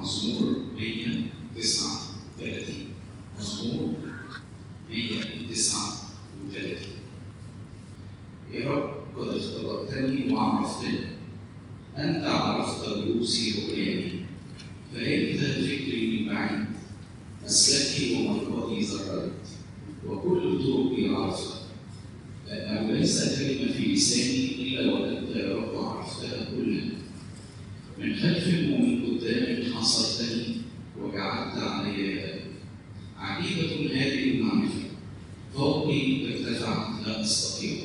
مزمور 139 مزمور 139 يا رب قد اختبرتني وعرفتني أنت عرفت رؤوسي وكياني فأنت فكري من بعيد مسلكي ومرقدي ذررت وكل طرقي عرفتها لأنه ليس كلمة في لساني إلا وأنت يا رب عرفتها كلها من خلف ومن قدام حصرتني وجعلت علي يدك عجيبة هذه المعرفة فوقي ارتفعت لا أستطيع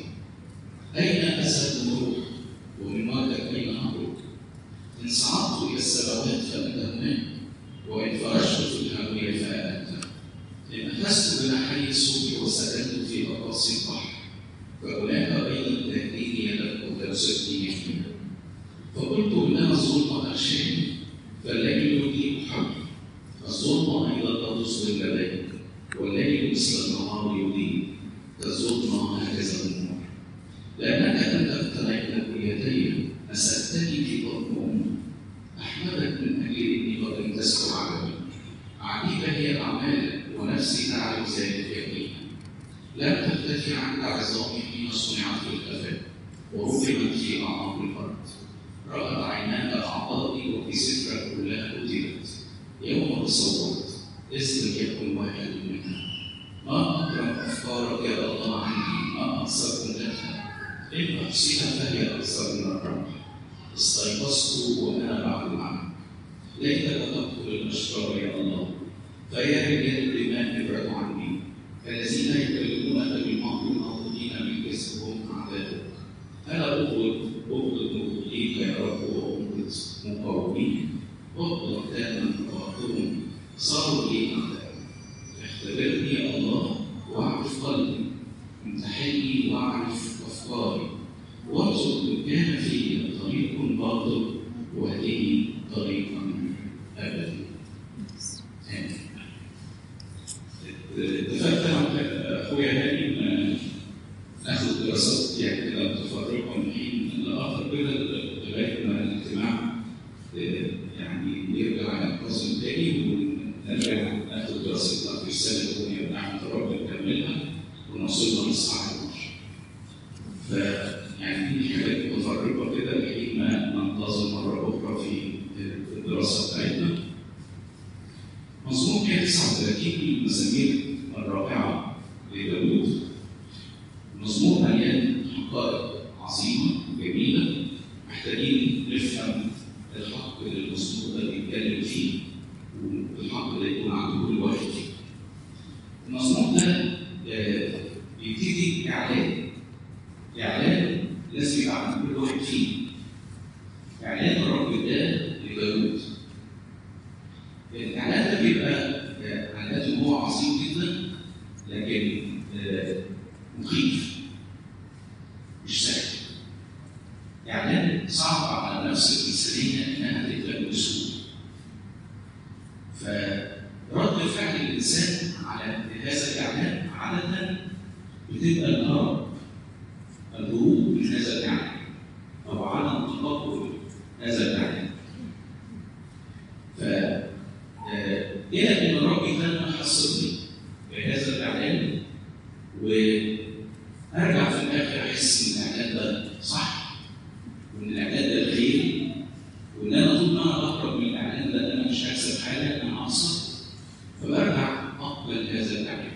أين أذهب الروح ومن وجهك أين أهرب إن صعدت إلى السماوات فأنت هناك وإن فرشت في الهاوية فأنت إن أخذت جناحي الصبح وسكنت في أقاصي البحر فهناك أيضا تهديني يدك وترسلني يمينك فقلت إنما الظلم أغشاني فالليل يضيء حولي الظلم أيضا لا تصبر لديك والليل مثل النهار يضيء كالظلمة هكذا النور لأنك لم تقتنع كليتي أسألتني في بطن أمي أحمدك من أجل إني قد انتست عجبا عجيبة هي أعمالك ونفسي تعرف ذلك يقينا لم تختفي عنك عظامي حين صنعت في الخفاء ورفعت في أعماق الأرض رأت عيناك أعضائي وفي سفرك كلها كتبت يوم تصورت إذ لم يكن واحد منها ما أكرم أفكارك يا الله عني ما أقصر جملتها إن أحصيها فهي أكثر من الرمح استيقظت وأنا بعد معك ليتك تقتل الأشرار يا الله فيا رجال الدماء ابعدوا عني الذين يكلمونك بالماضي الناطقين بالكذب هم أعداؤك أنا أبغض أبغض مبغضيك يا رب وأبغض مقاومين أبغض دائما وأخذهم صاروا لي أعداء اختبرني يا الله واعرف قلبي امتحني واعرف أفكاري وارزق إن كان في طريق باطل واهدني طريقا أبدا آمين اتفقت مع اخويا هاني ان ناخد دراسات يعني كده متفرقه من حين لاخر كده لغايه ما الاجتماع يعني يرجع ينتظم تاني ونرجع ناخد دراستنا في السنه الاولى ونعمل رب نكملها ونوصلنا للصحة 12 فيعني دي حاجات متفرقه كده لحين ما ننتظم مره اخرى في الدراسه بتاعتنا مزمور 139 من المزامير الرائعة لداوود مزمور مليان حقائق عظيمة جميلة محتاجين نفهم الحق اللي المزمور ده بيتكلم فيه والحق ده يكون عند كل واحد فيه. المزمور ده بيبتدي إعلان إعلان لازم يبقى عند كل واحد فيه. إعلان الرب ده لداوود الاعلان ده بيبقى على قد هو عظيم جدا لكن مخيف مش سهل اعلان صعب على النفس الانسانيه انها تقبل بسهوله فرد فعل الانسان على هذا الاعلان عاده بتبقى الهرب الهروب من هذا الاعلان او عدم تقبل هذا الاعلان ف إلى أن الرب كان حصلني بهذا الإعلان وأرجع في الآخر أحس إن الإعلان ده صح وإن الإعلان ده الخير وإن أنا طول ما أنا بهرب من الإعلان ده أنا مش هكسب حاجة أنا أقصر فبرجع أقبل هذا الإعلان.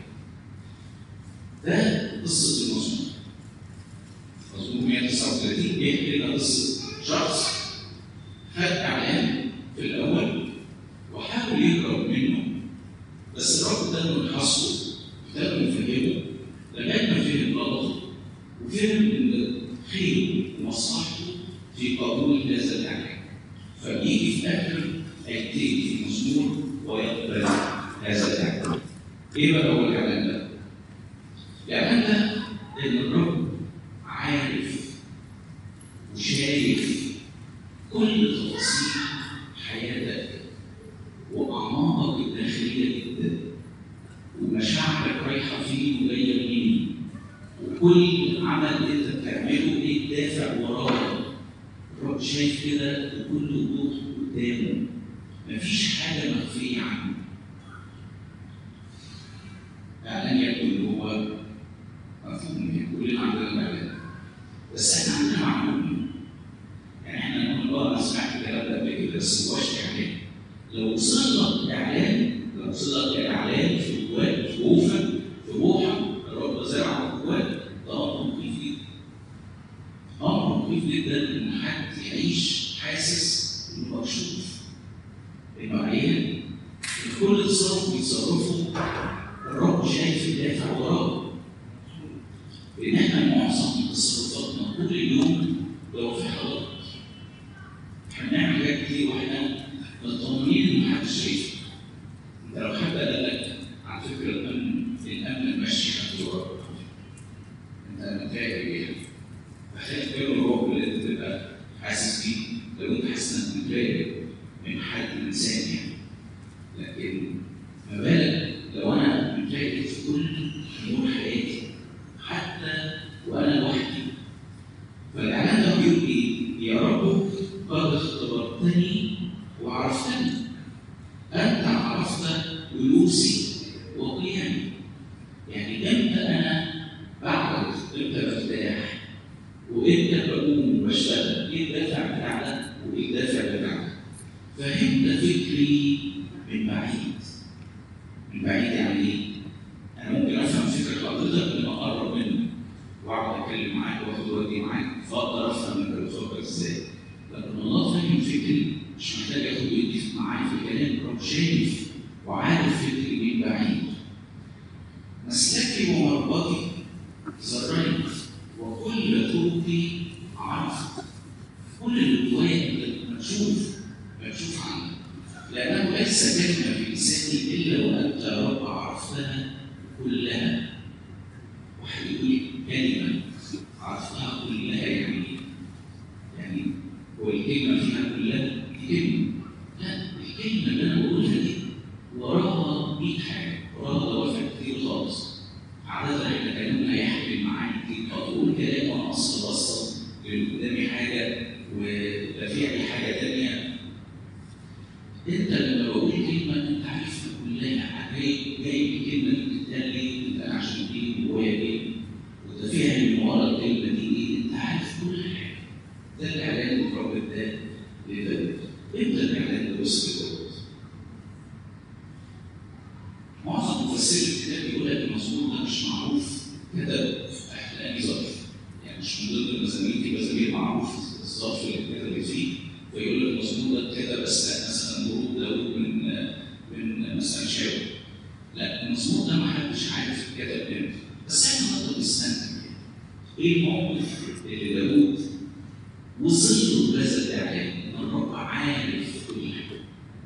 ده قصة المزمور. مزمور 139 بيحكي لنا قصة شخص خد إعلان في الأول وحاول يهرب منه بس الرب ده من حصره ابتدى يفهمه لغايه ما فهم غلطه وفهم ان خيره ومصلحته في قبول هذا الاعلان فبيجي في اخر ايتين في المزمور ويقبل هذا الاعلان. ايه بقى هو الاعلان ده؟ الاعلان ده ان الرب عارف وشايف كل تفاصيل حياتك واعماقك الداخليه جدا ومشاعرك رايحه فين وجايه منين وكل عمل انت بتعمله ايه الدافع وراه الرب شايف كده بكل وضوح قدامه مفيش حاجه مخفيه عنه اعلان يبدو ان هو مفهوم كلنا عندنا الاعلان بس احنا عندنا معلومه يعني احنا نقول اه انا سمعت الكلام ده قبل كده بس ما هوش اعلان لو وصل لك اعلان لو وصل لك اعلان في جواك في جوفك في روحك الرب زرعه في جواك ده امر مخيف جدا امر مخيف جدا ان حد يعيش حاسس انه مكشوف انه عيان ان كل تصرف بيتصرفه الرب شايف الدافع وراه لان احنا معظم تصرفاتنا كل يوم لو في حضرتك احنا بنعمل حاجات كتير واحنا مطمنين ان محدش شايفنا انت لو حد قال لك على فكره الامن الامن ماشي حد وراك انت متضايق بيها فخلي بالك من الرعب اللي انت تبقى حاسس بيه لو انت حاسس انك متضايق من حد انسان يعني لكن ما بالك لو انا متضايق في كل امور حياتي حتى وانا لوحدي فالاعلان ده بيقول ايه؟ يا رب قد اختبرتني وعرفتني انت عرفت جلوسي وقيامي يعني امتى انا بعرف امتى برتاح وامتى بقوم وبشتغل ايه الدافع بتاع ده وايه الدافع بتاع ده فهمت فكري من بعيد من بعيد يعني ايه؟ انا ممكن افهم فكره حضرتك لما اقرب منك واقعد اتكلم معاك واخد ودي معاك فاقدر افهم انت بتفكر ازاي لكن الله فاهم فكري مش محتاج اخد ويدي معايا في الكلام الرب شايف وعارف فكري من بعيد مسلكي ومربطي زرين وكل طرقي عرفت كل اللي جوايا مكشوف مكشوف عنك لانه ليس كلمه في لساني الا وانت يا رب عرفتها كلها واحد يقول كلمه عرفتها كلها يعني ايه؟ يعني هو الكلمه فيها كلها دي كلمه لا الكلمه اللي انا بقولها دي وراها 100 حاجه وراها دوافع كتير خالص عادة احنا كلامنا يحمل معاني كتير فاقول كلام وانا اصلا بصل اللي قدامي حاجه ولا في اي حاجه تانيه انت لما بقول كلمه انت عارفها كلها جاي جاي الكلمه دي بتتقال ليه؟ انت عشان ايه وجوايا ايه؟ وده فيها من ورا الكلمه دي ايه؟ انت عارف كل حاجه ده الاعلان اللي الرب اداه لداود امتى الاعلان ده وصل لداود؟ معظم مفسري الكتاب بيقول لك المزمور ده مش معروف كتب تحت اي ظرف يعني مش من ضمن المزامير في مزامير معروف الظرف اللي اتكتب فيه فيقول لك المزمور ده اتكتب اثناء مثلا هروب داوود من من مثلا شاول لا المزمور ده ما حدش عارف اتكتب امتى بس احنا نقدر نستنتج ايه الموقف اللي داوود وصل له بهذا الاعلان ان الرب عارف كل حاجه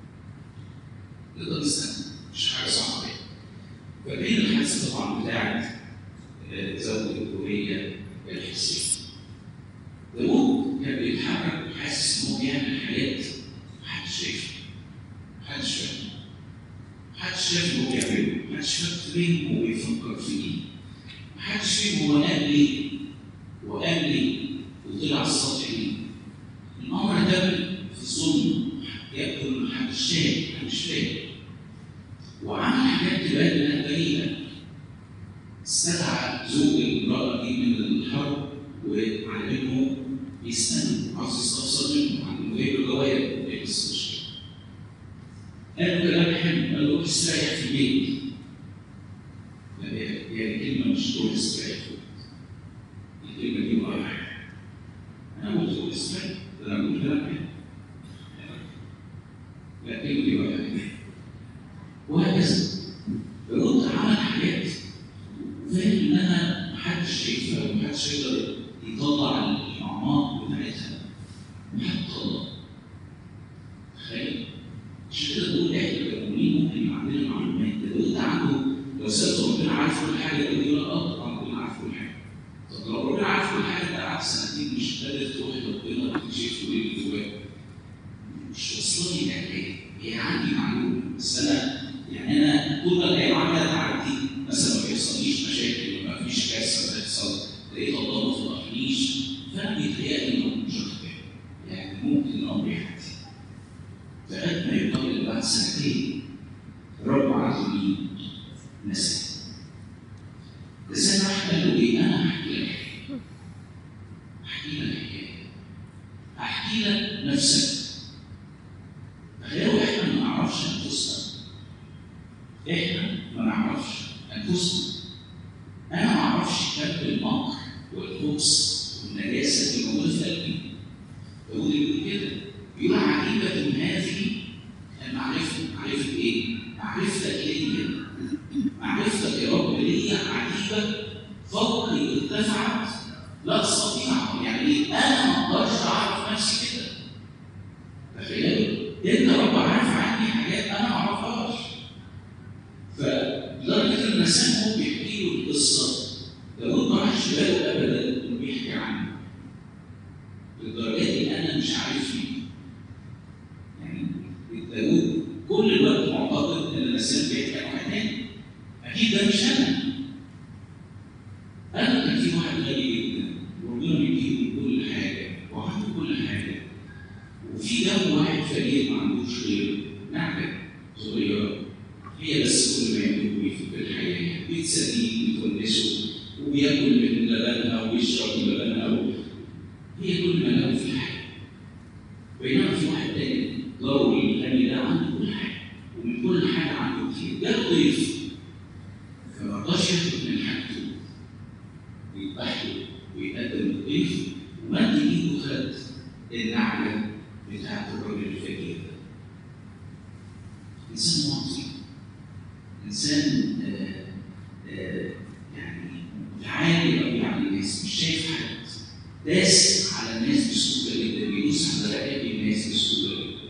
نقدر نستنتج مش حاجه صعبه يعني فبين الحادثه طبعا بتاعت زوج الكوريه الحسيه داوود كان بيتحرك وحاسس ان هو بيعمل حاجات محدش شايفها محدش فاهم محدش شايف اللي هو بيعمله محدش فاهم هو بيفكر في ايه محدش فاهم هو قال ليه وقال ليه وطلع السطح ليه الامر ده في الظلم يبدو ان محدش شايف محدش فاهم وعمل حاجات تبان انها بريئه استدعى زوج المراه دي من الحرب وعلمه يسأله عاوز يستفسر منه عن جايب له جواب ايه بس مشكله قال له كلام حلو قال له روح استريح في البيت لا هي الكلمه مش روح استريح في البيت الكلمه دي رايحه انا قلت روح استريح ده انا قلت كلام حلو لا الكلمه دي رايحه وهكذا الرد عمل حاجات فاهم انها محدش شايفها ومحدش يقدر يطلع الاعماق بتاعتها وحتى الله تخيل عشان كده بقول احنا كمؤمنين ممكن يبقى عندنا معلومات ده لو انت عنده لو سالت ربنا عارف كل حاجه يقول لك اه طبعا ربنا عارف كل حاجه طب لو ربنا عارف كل حاجه انت قعدت سنتين مش قادر تروح لربنا وتكشف له ايه اللي جواك مش واصله لي الاعلان هي عندي معلومه بس انا يعني انا طول ما الايام عماله تعدي مثلا ما بيحصليش مشاكل ما فيش كارثه بتحصل لقيت الله ما طلقنيش فانا بيتهيألي انه مش واخد يعني ممكن الامر يعدي لغايه ما يقابل بعد سنتين الرب عايز مين؟ نسل لسان راح قال له ايه؟ انا هحكي لك احكي لك حكايه احكي لك نفسك تخيلوا احنا ما نعرفش انفسنا احنا ما نعرفش انفسنا انا ما اعرفش كم المكر والخبث والنجاسه اللي موجوده في قلبي داود بيقول كده بيقول عجيبه هذه المعرفه معرفه ايه؟ معرفتك ليا معرفتك يا رب ليا عجيبه فوقي ارتفعت لا استطيع يعني ايه؟ انا ما اقدرش اعرف نفسي كده تخيلوا انت رب عارف عني حاجات انا ما اعرفهاش فلدرجه ان الانسان هو بيحكي له القصه داود ما راحش باله ابدا انه بيحكي عنه للدرجه دي انا مش عارفني يعني داود كل الوقت معتقد ان الانسان بيحكي عن واحد تاني اكيد ده مش انا انا كان في واحد غني جدا وربنا بيديله كل حاجه وعنده كل حاجه وفي جنبه واحد فقير ما عندوش غير نعجه صغيره هي بس كل ما يملكه في الحياه بتسليه بتونسه وبياكل من لبنها وبيشرب من لبنها هي كل ما له في الحياه بينما في واحد تاني ضروري الغني ده عنده كل حاجه ومن كل حاجه عنده كتير جاله ضيف فما رضاش ياخد من حاجته ويذبح له ويقدم للضيف ومد ايده خد النعجه بتاعت الراجل الفقير ده انسان معطي انسان آه آه يعني متعالي قوي على الناس مش شايف حد داس على الناس بسهوله جدا بيدوس على رقاب الناس بسهوله جدا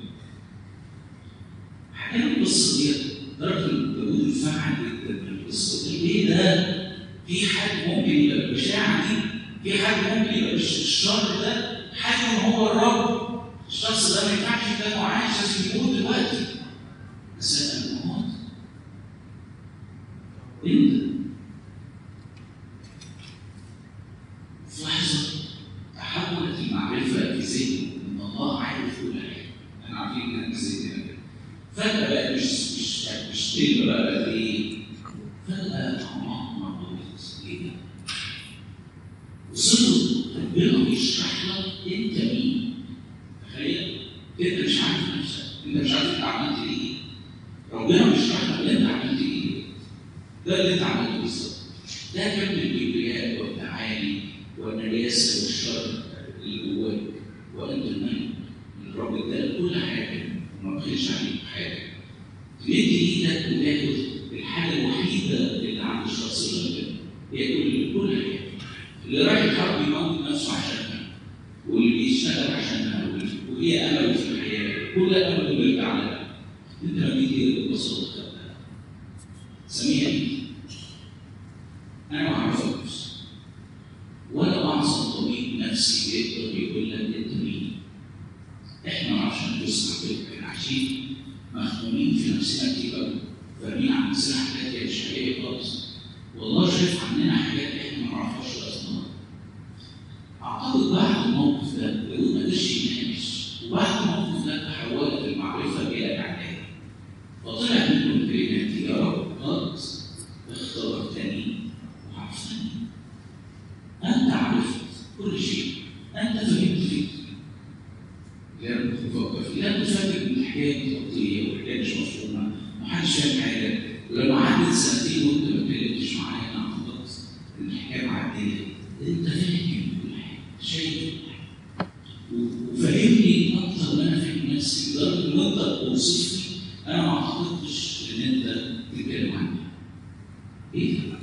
حكى له القصه دي لدرجه ان داوود انفعل جدا من القصه دي ليه ده في حد ممكن يبقى بالبشاعه دي في حد ممكن يبقى بالشر ده حاكم هو الرب الشخص ده ما ينفعش يبقى عايش عشان يموت دلوقتي بس انا موت انت في لحظه تحولت المعرفه في ذهني ان الله عارف كل حاجه احنا عارفين ان احنا ذهننا كده فجاه بقى مش مش مش تلك بقى بقى ايه فجاه طعمها مرض ايه ده وصلوا ربنا بيشرح لك انت مين تخيل انت مش عارف نفسك انت مش عارف انت عملت ايه ربنا بيشرح لك انت عملت ايه ده اللي انت عملته بالظبط ده كم الكبرياء والتعالي والنجاسه والشر اللي جواك وانت الملك الرب ادالك كل حاجه وما بخلش عليك حاجه تمد ايدك وتاخد الحاجه الوحيده اللي عند الشخص اللي ربنا هي كل كل حاجه اللي رايح الحرب يموت نفسه عشانها واللي بيشتغل عشانها وهي امله في الحياه كل امله بيرجع لها انت لما تيجي ببساطه خدها سميها دي انا ما اعرفك نفسي ولا اعظم طبيب نفسي يقدر يقول لك انت مين احنا ما نعرفش نفسنا كده احنا عايشين مخدومين في نفسنا كتير قوي فاهمين عن نفسنا حاجات هي مش حقيقيه خالص والله شايف عننا حاجات احنا ما نعرفهاش اصلا اعتقد بعد الموقف ده داود ما قدرش يناقش وبعد الموقف ده تحولت المعرفه الى اعلان فطلع منه الكلمات دي يا رب قد اختبرتني وعرفتني انت عرفت كل شيء انت فهمت فكري لا كنت بفكر فيه لا كنت فاكر ان الحكايه دي خطيه والحكايه مش مفهومه محدش فاهم حاجه ولما عدت سنتين وانت ما اتكلمتش معايا انا اعتقدت ان الحكايه معديه انت فاهم كل حاجه شايف وفهمني اكتر ما انا فاهم نفسي لدرجه ان انت توصفني انا ما اعتقدتش ان انت تتكلم عني. ايه ده؟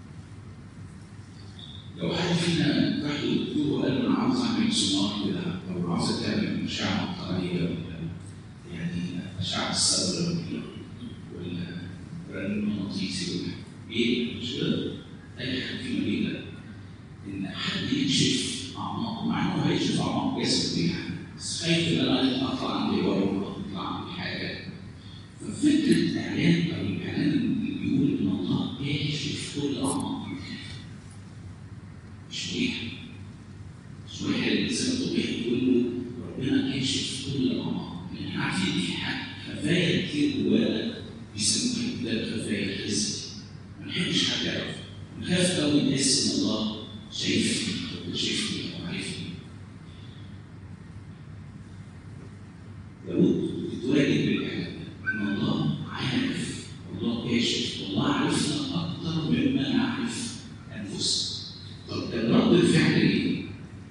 لو حد فينا راح للدكتور وقال له انا عاوز اعمل سونار كده او عاوز تعمل اشعه مقطعيه ولا يعني اشعه الصدر ولا رنين مغناطيسي ولا ايه مش كده؟ اي حد فينا كده ان حد يكشف اعماقه مع انه هيكشف اعماق جسده يعني بس خايف ان انا اطلع عندي ورم او اطلع عندي حاجه ففكره اعلان او الاعلان اللي بيقول ان الله كاشف كل اعماق مش مريحه مش مريحه للانسان الطبيعي تقول له ربنا كاشف كل الاعماق لان عارفين في حاجه خفايا كتير جوانا بيسموها كتاب خفايا الحزن ما نحبش حد يعرف نخاف قوي نحس ان الله شايفني او شايفني او عارفني داود بتواجه بالاعلان ان الله عارف الله كاشف الله عارفنا اكثر مما نعرف انفسنا طب كان رد الفعل ايه؟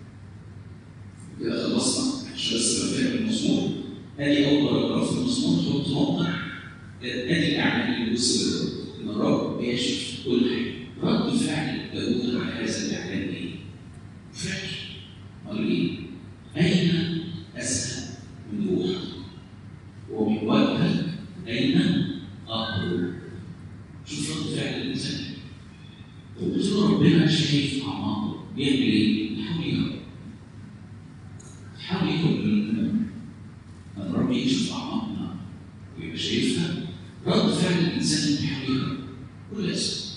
كده خلصنا عشان بس ابقى فاهم المزمور ادي اول باراجراف في المزمور حط نقطه ادي الاعلان اللي وصل ان الرب بيكشف كل حاجه رد فعل داود على هذا الاعلان ايه؟ فعل قال ايه؟ اين اذهب من روحك ومن وجهك اين اهرب؟ شوف رد فعل الانسان قلت له ربنا شايف اعماقه بيعمل ايه؟ بيحاول يهرب بيحاول يهرب من الذنوب لما الرب يكشف اعماقنا ويبقى شايفها رد فعل الانسان بيحاول يهرب كل اسف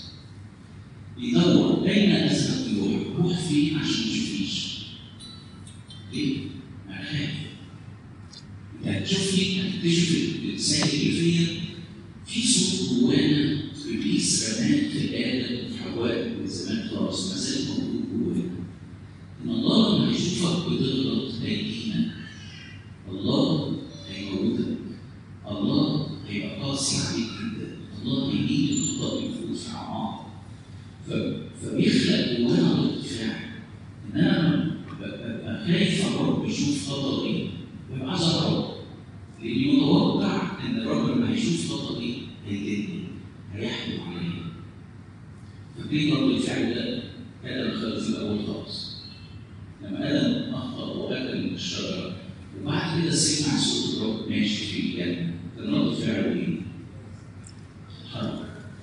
يدور اين اذهب بروحك؟ روح فين عشان ما تشوفنيش ليه؟ انا خايف هتشوفني هتكتشف الانسان اللي فيا في صوت جوانا ابليس رماه في ادم وفي حواء من زمان خلاص ما زال موجود جوانا ان الله لما يشوفك بتغلط هيدينك الله هيموتك الله هيبقى قاسي عليك جدا الله هيجيب الخطا يفوت في اعماقك ف- فبيخلق جوانا رد فعل ان انا ببقى خايف الرب يشوف خطأي ببقى عايز اهرب لاني متوقع ان الرب لما هيشوف خطأي هيجدني هيحكم عليا فاكرين رد الفعل ده ادم خد في الاول خالص لما ادم اخطا واكل من الشجره وبعد كده سمع صوت الرب ماشي في الجنه كان رد فعله ايه؟ هرب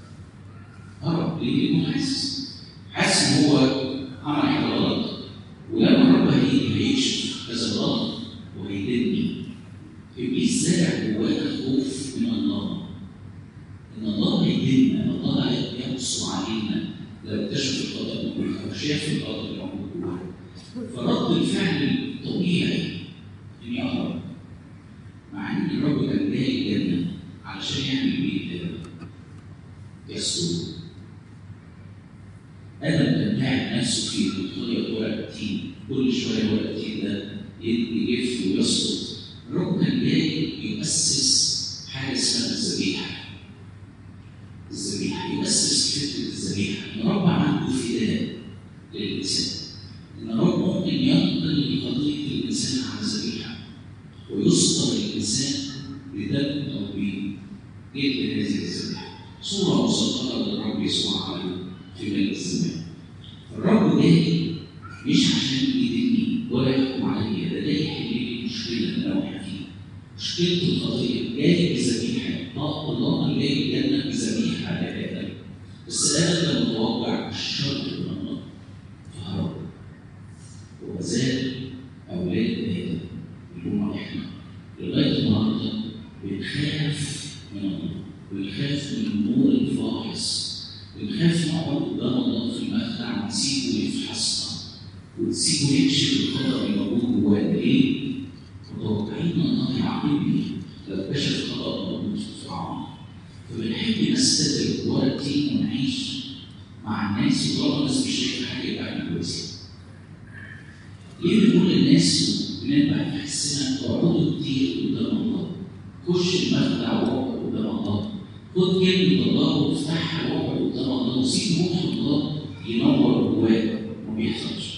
هرب ليه؟ لانه حاسس حاسس ان هو عمل حاجه غلط ولما الرب هيجي هيكشف هذا الغلط وهيدني ابليس زرع جوانا خوف من الله ان الله هيدلنا ان الله يقص علينا لو اكتشف الخطا الموجود او شاف الخطا الموجود جوانا فرد الفعل الطبيعي اني اهرب مع ان الرب كان جاي الجنه علشان يعمل بيه كده يسوع ادم كان لاعب نفسه في الدنيا ورق التين كل شويه ورق التين ده يلف ويسقط الرب كان جاي يؤسس حاجه اسمها الذبيحه الذبيحه يؤسس فكره الذبيحه ان الرب عنده فداء للانسان ان الرب ممكن ينقل قضيه الانسان على ذبيحه ويصدر الانسان بدم او بجلد هذه الذبيحه صوره مسطره للرب يسوع عليه في ملء الزمان الرب جاي مش عشان يديني ولا يحكم عليا ده جاي يحل لي مشكله انا واقع فيها مشكله الخطيه جاي بذبيحه اه الله اللي جاي الجنه بذبيحه لادم بس ادم كان متوقع الشر من الله فهرب وما زال اولاد ادم اللي هم احنا لغايه النهارده بنخاف من الله بنخاف من النور الفاحص بنخاف نقعد قدام الله في المخدع ونسيبه يفحصنا ونسيبه يكشف الخطا اللي موجود جوانا ليه؟ متوقعين ان الله يعاقبني لو اكتشف خطا موجود في العمر فبنحب نستتر ورا التين ونعيش مع الناس وطالما الناس مش شايفه حاجه يبقى احنا كويسين. ليه بنقول للناس بنبقى في حسنا اقعدوا كتير قدام الله خش المخدع واقعد قدام الله خد كلمة الله وافتحها واقعد قدام الله وسيب روح الله ينور جواك ما بيحصلش.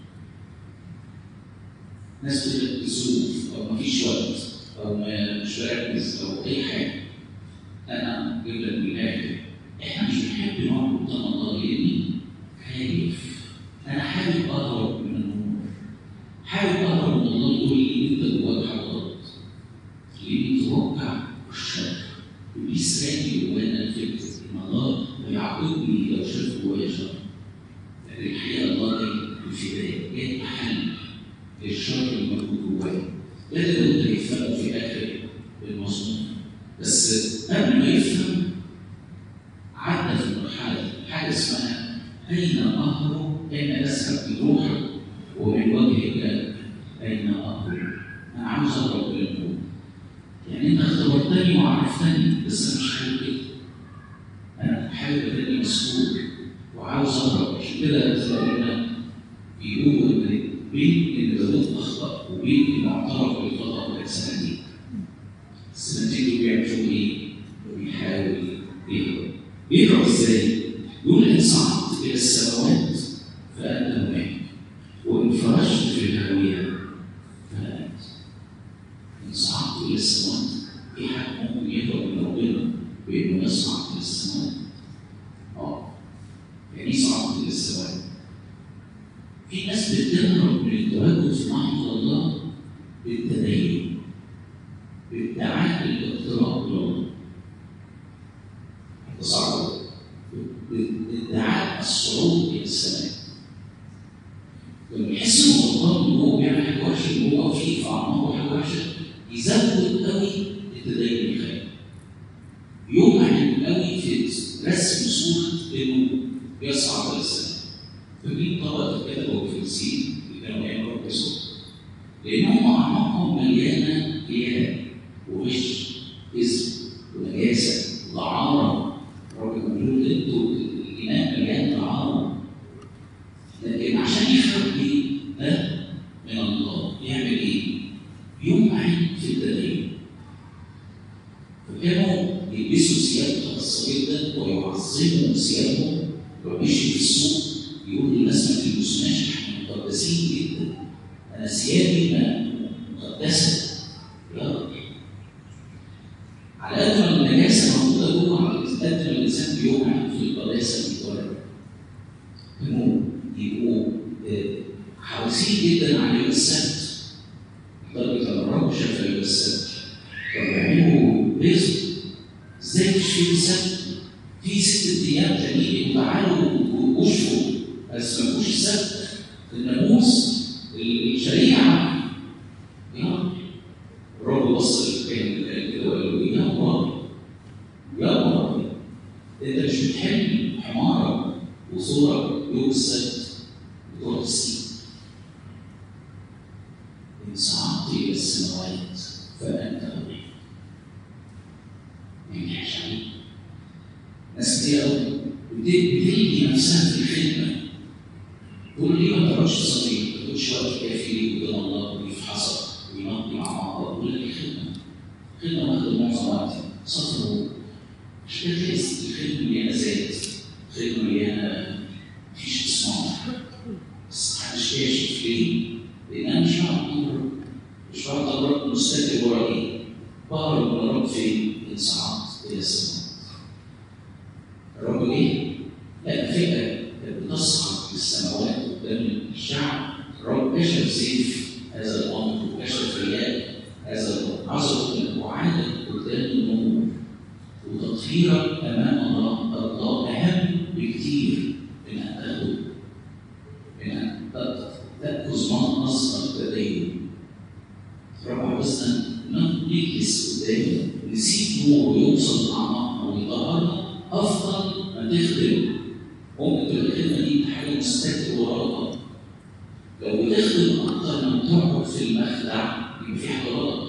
ناس تقول لك ظروف او مفيش وقت او ما- مش بركز او اي حاجه. انا اجيب لك من الاخر احنا مش بنحب نقعد قدام الله لاني خايف. انا حابب اهرب من النور. حابب اهرب من الله يقول لي انت جواك حاجه غلط. لاني متوقع الشر. ابليس راجل جوانا الفكر ان الله هيعاقبني لو شاف جوايا شر. لكن الحقيقه الله جاي بفداء جاي بحل للشر الموجود جوايا. ده اللي كنت هيفهمه في اخر المزمور. بس قبل ما يفهم عدى في مرحله حاجه اسمها اين اهرب؟ اين اذهب بروحك؟ ومن وجهك اين اهرب؟ انا عاوز اهرب من النور. يعني انت اختبرتها عودتني وعرفتني بس انا مش حابب كده انا حابب اني مسؤول وعاوز اهرب عشان كده زي ما قلنا بيقولوا ان بين ان داوود اخطا وبين انه اعترف بالخطا والسنتين السنتين دول بيعملوا ايه؟ بيحاول يهرب يهرب ازاي؟ يقول ان صعدت الى السماوات فانت هناك وان فرشت في الهاويه فلا انت ان صعدت الى السماوات في حد ممكن يهرب من ربنا بانه يصعد الى السماوات اه يعني صعدت الى السماوات في ناس بتهرب من التواجد في محضر الله بالتدين بادعاء الاقتراب الى الله تصعد بادعاء الصعود الى السماء لما يحس انه غلطان ان هو بيعمل حاجه وحشه ان هو في في اعماقه حاجه وحشه يزود قوي التدين الخارجي يمعن قوي في رسم صوره انه يصعد الى السماء فمين طبقه الكتبه والفريسيين اللي كانوا يعملوا رب يسوع لان هم اعماقهم مليانه رياء وغش كذب ونجاسه ودعاره رب يقول له انتوا الاناء مليان دعاره لكن عشان يخبي ده من الله يعمل ايه؟ يمعن في التدين فكانوا يلبسوا ثياب الصغير ده ويعظموا ثيابهم ويمشي في السوق يقول للناس ما تلبسوناش احنا مقدسين جدا انا ثيابي مقدسه يا رب على قد ما النجاسه موجوده جوه على قد ما الانسان بيوقع في القداسه المتورطه كانوا يبقوا حريصين جدا على يوم السبت لدرجه ان الرب شاف يوم السبت كانوا بيعملوا رزق ازاي مش في السبت في ست ايام تانيين وتعالوا واشفوا بس ما فيهوش السبت الناموس الشريعه يا رب الرب بص للكائن كده وقال له يا رب يا رب انت مش بتحل حمارك وصورك يوم السبت بتوع السين ان صعدت الى السماوات فانت هناك ما ينجحش عليك ناس كتير قوي بتلقي نفسها في الخدمه تقول لي ما تقعدش تصلي ما تقعدش وقت كافي ليك قدام الله ويفحصك وينقي مع بعض ويقول لك خدمه خدمه واخد معظم وقتي صفر مش كده الخدمه مليانه ذات خدمه مليانه مفيش اصناع بس محدش كاشف ليه؟ لان انا مش بعرف امر مش بعرف امر مستتر ورا ايه؟ بهرب من الرب فين؟ ان صعدت الى السماء الرب ايه؟ لا فئه كانت بتصعد للسماوات قدام الشعب الرب كشف سيف هذا الامر وكشف رياء هذا الامر عظمه وعادت قدام النور وتطهيرك امام الله الله اهم بكثير من ان تاخذ من ان تاخذ مصدر التدين رب عاوزنا نجلس قدامه نسيب نور يوصل لاعماقنا ويطهرنا افضل ما تخدم ممكن تبقى الخدمه دي حاجه مستتر وراها لو بتخدم اكتر من تقعد في المخدع يبقى في حاجه غلط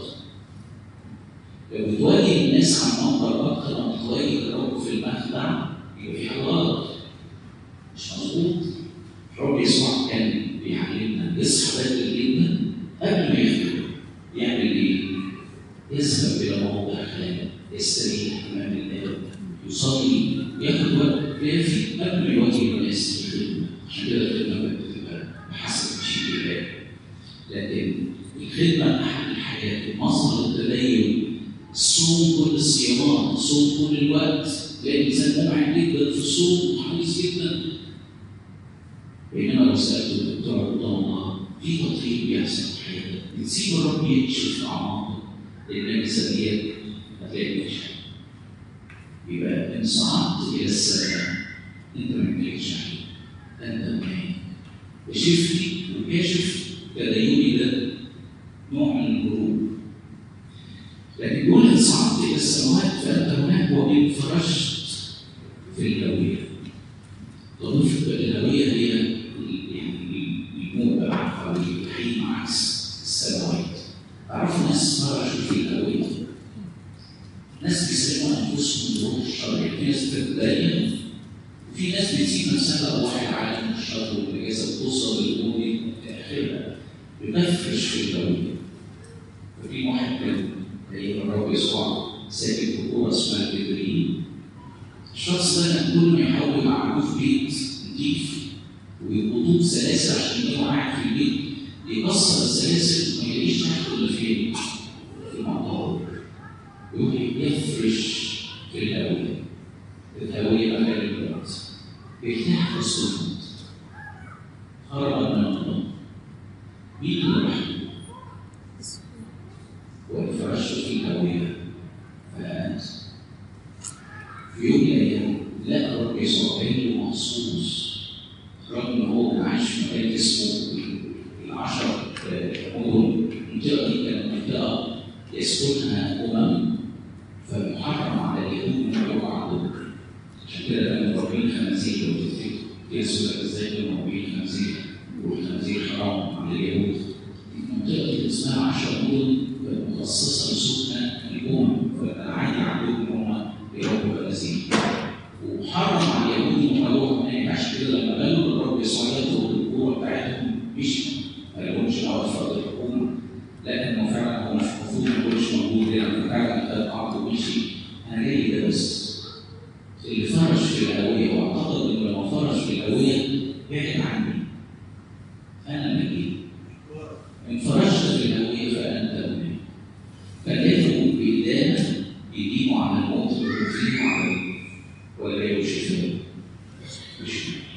لو بتواجه الناس عن منظر اكتر ما بتواجه الرب في المخدع يبقى في حاجه غلط مش مظبوط الرب يسوع كان بيعلمنا يصحى بدري جدا قبل ما يخدم يعمل ايه؟ يذهب الى موضع خلاء يستريح امام الاب يصلي ياخد وقت كافي قبل ما يواجه الناس في الخدمه عشان كده الخدمه بتبقى بحسب مشيئه الله لكن الخدمه احد الحاجات مصدر التدين الصوم كل الصيامات الصوم كل الوقت تلاقي الانسان ممعن جدا في الصوم وحريص جدا بينما لو سالته بتوع قدام الله في تطهير بيحصل في حياتك بتسيب الرب يكشف اعماقك لان الانسانيات هتلاقي مفيش حاجه يبقى ان صعدت الى السماء انت ما بتملكش حاجه انت معي كشف لي وكاشف تديني ده نوع من الهروب لكن يقول ان صعدت الى السماوات فانت هناك وان فرشت في الهويه تضيف الهويه هي يعني الموت بقى او الجحيم عكس السماوات اعرف ناس فرشوا في الهويه ناس بيسلموا انفسهم لروح الشر في ناس بتتدين وفي ناس بتسيب نفسها لواحد عالم الشر والنجاسه بتوصل للامور دي في اخرها بتفرش في الهويه ففي واحد كان ايام الرب يسوع ساكن في قوه اسمها جبريل الشخص ده كان كل ما يحاول يقعدوه في بيت نضيف ويربطوه بسلاسل عشان يبقى قاعد في البيت يكسر السلاسل ما يلاقيش تحت الا فين؟ في المقطار يروح يفرش في الهوية الهوية مكان الوقت يرتاح في الصمت هرب من الله مين اللي راح وانفرشت في الهوية فأنت في يوم من الأيام لقى الرب يسوع له مخصوص رغم ان هو كان عايش في مكان اسمه العشر مدن المنطقه دي كانت منطقه يسكنها امم فمحرم على اليهود ان يقعدوا عندهم عشان كده كانوا مربين خنازير لو تفتكروا يسوع لك ازاي كانوا مربين خنازير والخنازير حرام على اليهود المنطقه دي اسمها عشر مدن مخصصه لسكن الامم فكان عادي عندهم ان هم يربوا خنازير وحرم على اليهود ان هم يروحوا هناك عشان كده لما قالوا للرب يسوع يدخل القوه بتاعتهم مشي ما لهمش دعوه بفرض الحكومه لكنه فعلا هو مش المفروض ما يكونش موجود هنا فعلا خد بعضه ومشي انا جاي ده بس اللي فرش في الهويه واعتقد انه لما فرش في الهويه بعد عني انا مجيء ان فرشت في الهويه فانت مني فلازم بإدانة يديموا على الموت ويكفيهم على ولا يوشفون مش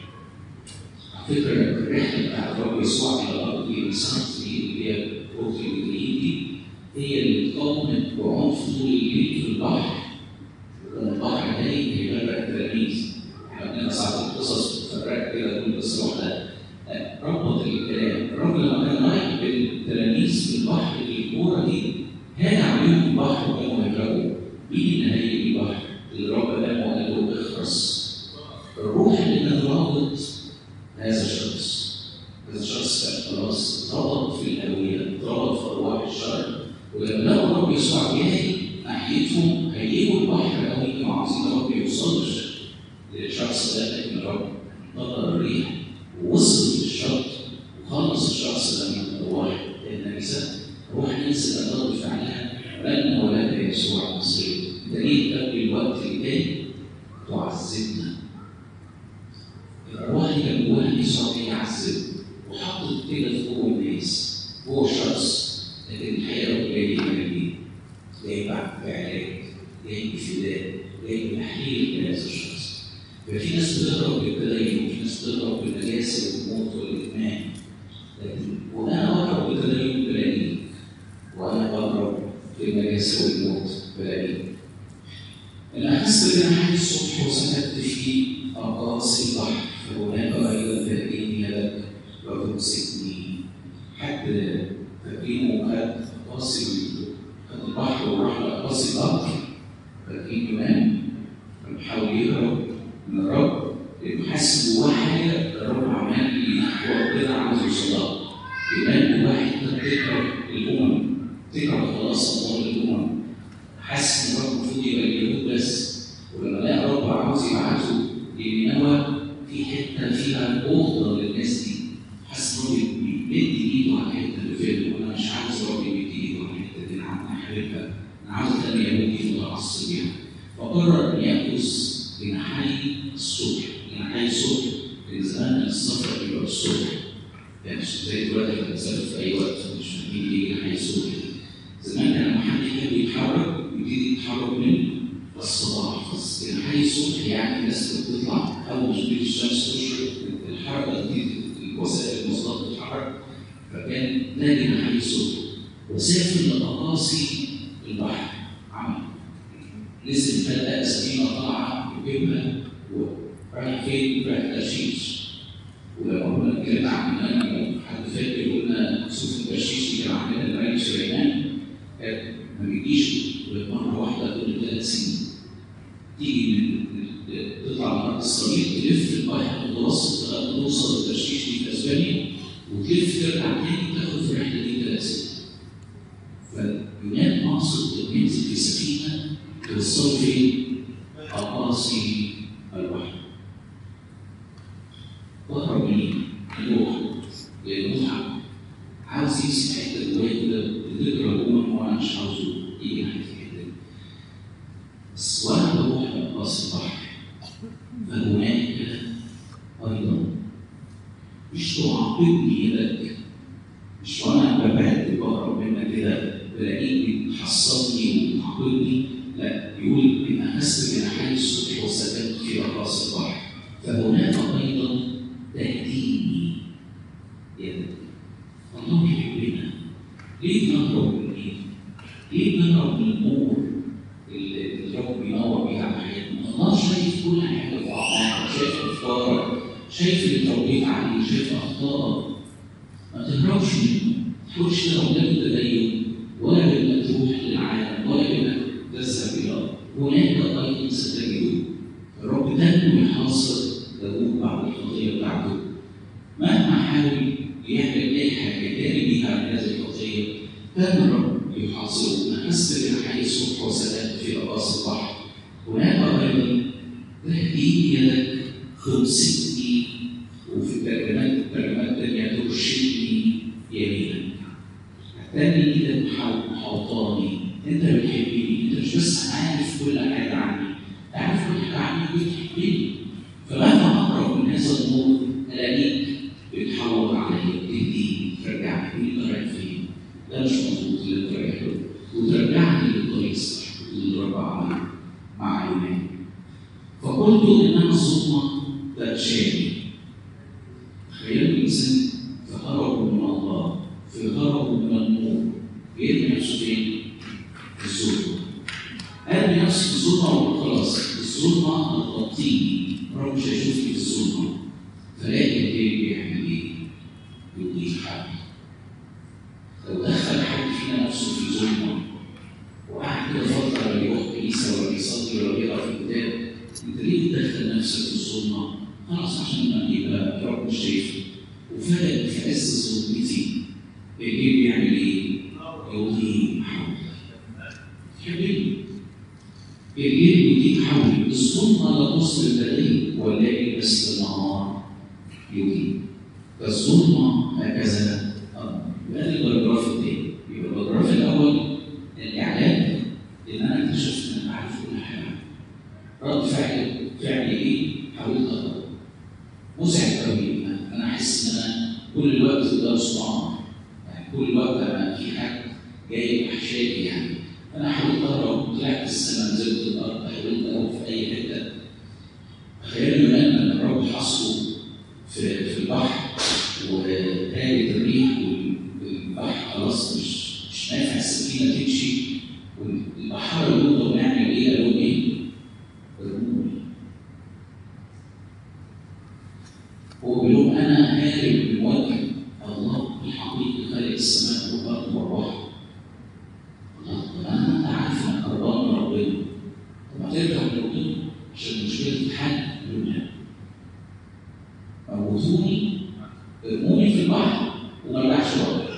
على فكرة الرحلة بتاعت الرب يسوع إلى الأرض دي الإنسان اللي هي أوتي الجليد دي هي اللي اتكونت بعنف طول الليل في البحر وكان البحر دايم يغرق التلاميذ احنا عندنا ساعات القصص بتفرق كده كل قصة لوحدها ربط الكلام الرب لما كان رايح بالتلاميذ في البحر الكورة دي هان عليهم البحر وكانوا يغرقوا مين اللي هيجي البحر؟ اللي رب قام وقال له اخرس الروح اللي كان رابط هذا الشخص هذا الشخص كان خلاص اتربط في الهوية اتربط في أرواح الشر ولما لقوا الرب يسوع جاي ناحيتهم هيجوا البحر قوي كانوا عاوزين الرب ما يوصلش للشخص ده لكن الرب انتظر الريح ووصل للشط وخلص الشخص ده من الأرواح النجسة روح نزل الأرض فعلها لأن ولاد يسوع المصير دليل قبل الوقت الجاي تعذبنا الأرواح اللي كان جواها يسوع يعذب وحطت كده في جوه الناس جوه الشخص لكن الحقيقة هو جاي يعمل جاي بعلاج جاي بفداء جاي بتحليل لهذا الشخص ففي ناس بتهرب بالتدين وفي ناس بتهرب بالنجاسة والموت والإدمان لكن وأنا أهرب بالتدين بلاقيه وأنا بهرب بالنجاسة والموت بلاقيه أنا أحس بأن حي الصبح وسكت في أقاصي البحر فهناك أيضا تأتيني يدك وتمسكني حد فاكرينه خد أقاصي خد البحر وراح لأقاصي الأرض فاكرين يونان كان بيحاول يهرب من الرب لأنه حاسس جواه حاجة الرب عمال ينحو ربنا عاوز يوصلها يونان جواه حتة تكره الأمم تكره خلاص الله للأمم حاسس ان الرب المفروض يبقى اليهود بس ولما لقى الرب عاوز يبعته لنينوى في حته فيها بغضه للناس دي حاسس ان هو بيمد ايده على الحته اللي فيها وانا مش عاوز الرب يمد ايده على الحته دي انا عاوز احاربها انا عاوز اخلي يهودي متعصب بيها فقرر ان ياخذ جناحي الصبح جناحي الصبح في زمان السفر بيبقى الصبح يعني مش زي دلوقتي لما بتسافر في اي وقت مش فاهمين ايه جناحي الصبح زمان كان لما حد يحب يتحرك يبتدي يتحرك من الصباح بس الحي الصبح يعني الناس بتطلع اول ما تبتدي الشمس تشرق الحركه دي وسائل المواصلات بتتحرك فكان نادي الحي الصبح وسافر لأقاصي البحر عمل نزل فجأة سفينة طالعة يجيبها ورايح فين؟ رايح ترشيش ولما كنا اتكلمنا عن حد فاكر قلنا سفن ترشيش دي كان عندنا الملك سليمان ما بيجيش غير مرة واحدة كل ثلاث سنين. تيجي من تطلع من أرض إسرائيل تلف البحر المتوسط لغاية ما توصل للترشيش دي في أسبانيا وتلف ترجع تاني تاخد في الرحلة دي ثلاث سنين. فاليونان مقصود إنه ينزل في سفينة توصلوا فين؟ أقاصي الوحي وهرب مين؟ الروح للمتعة عاوز يمسك حتة جوايا كده بتقرا الأمم وأنا مش عاوزه يجي ناحية الحتة دي بس وأنا بروح لأقاصي البحر فهناك أيضا مش تعاقبني يدك مش وانا ببعد بقرب منك كده بلاقيك بتحصلني وتعاقبني لا يقول ان اخذت جناحي الصبح وسكنت في اقاصي البحر فهناك ايضا تهديني يدك الله يحبنا ليه بنهرب من ايه؟ ليه بنهرب من الامور اللي الرب بينور بيها على حياتنا؟ الله شايف كل حاجه في اعمالك شايف افكارك شايف اللي اتربيت عليه شايف اخطائك ما تهربش منه ما تحاولش تهرب لا بالتدين ولا بانك تروح للعالم ولا بانك تذهب الى هناك ايضا ستجد الرب دايما يحاصر داوود بعد الخطيه بتاعته مهما حاول يعمل اي حاجه يداري بيها عن هذه الخطيه كان الرب يحاصره نحس بجناحي الصبح وسلام في اقاصي البحر هناك ايضا تهديد يدك خمستني وفي الترجمات الترجمات الثانيه ترشدني يمينا الثاني ايدك محوطاني انت بتحبني انت مش بس عارف كل حاجه عني انت عارف كل حاجه عني وبتحبني فمهما اقرب من هذا النور الاقيك بتحور عليا بتهديني ترجعني تقول لي انت رايح فين؟ ده مش مظبوط اللي انت رايح له وترجعني للطريق الصح اللي الرب عمله مع عيوني فقلت انما الظلمه تغشاني تخيلوا الانسان في هربه من الله في هربه من النور بيرمي نفسه فين؟ في الظلمه ارمي نفسي في الظلمه وخلاص الظلمه هتغطيني الرب مش هيشوفني في الظلمه فلاقي الليل بيعمل ايه؟ يضيف حد لو دخل حد فينا نفسه في ظلمه وقعد كده فتره لا يروح كنيسه ولا بيصلي ولا بيقرا في الكتاب انت ليه بتدخل نفسك في الظلمه؟ خلاص عشان ما يبقى الرب مش شايفني وفجأة في عز ظلمتي الليل بيعمل ايه؟ يضيء حولي حبيبي الليل يضيء حولي الظلمة لا تصل البريء والليل مثل النهار يضيء فالظلمة هكذا يبقى ده البراجراف الثاني يبقى البراجراف الأول الإعلان إن أنا اكتشفت إن أنا عارف كل حاجة رد فعل فعلي إيه؟ حاولت أقرأ مزعج قوي انا احس ان انا كل الوقت قدام صداع يعني كل الوقت انا في حاجه جاي وحشاني يعني انا حاولت اهرب طلعت السماء نزلت الارض حاولت اروح في اي حته تخيلوا يونان لما الرب حصره في في البحر وهاجت الريح والبحر خلاص مش مش نافع السفينه تمشي والبحر يقول طب نعمل ايه؟ قالوا ايه؟ ارموني هو بيقول لهم انا هارب من وجه الله الحقيقي خالق السماء والارض والبحر. الله طب انا انت عارف انك قربان من ربنا. طب ما ترجع لربنا عشان المشكله تتحل يقول لا. موتوني ارموني في البحر وما ارجعش ورا.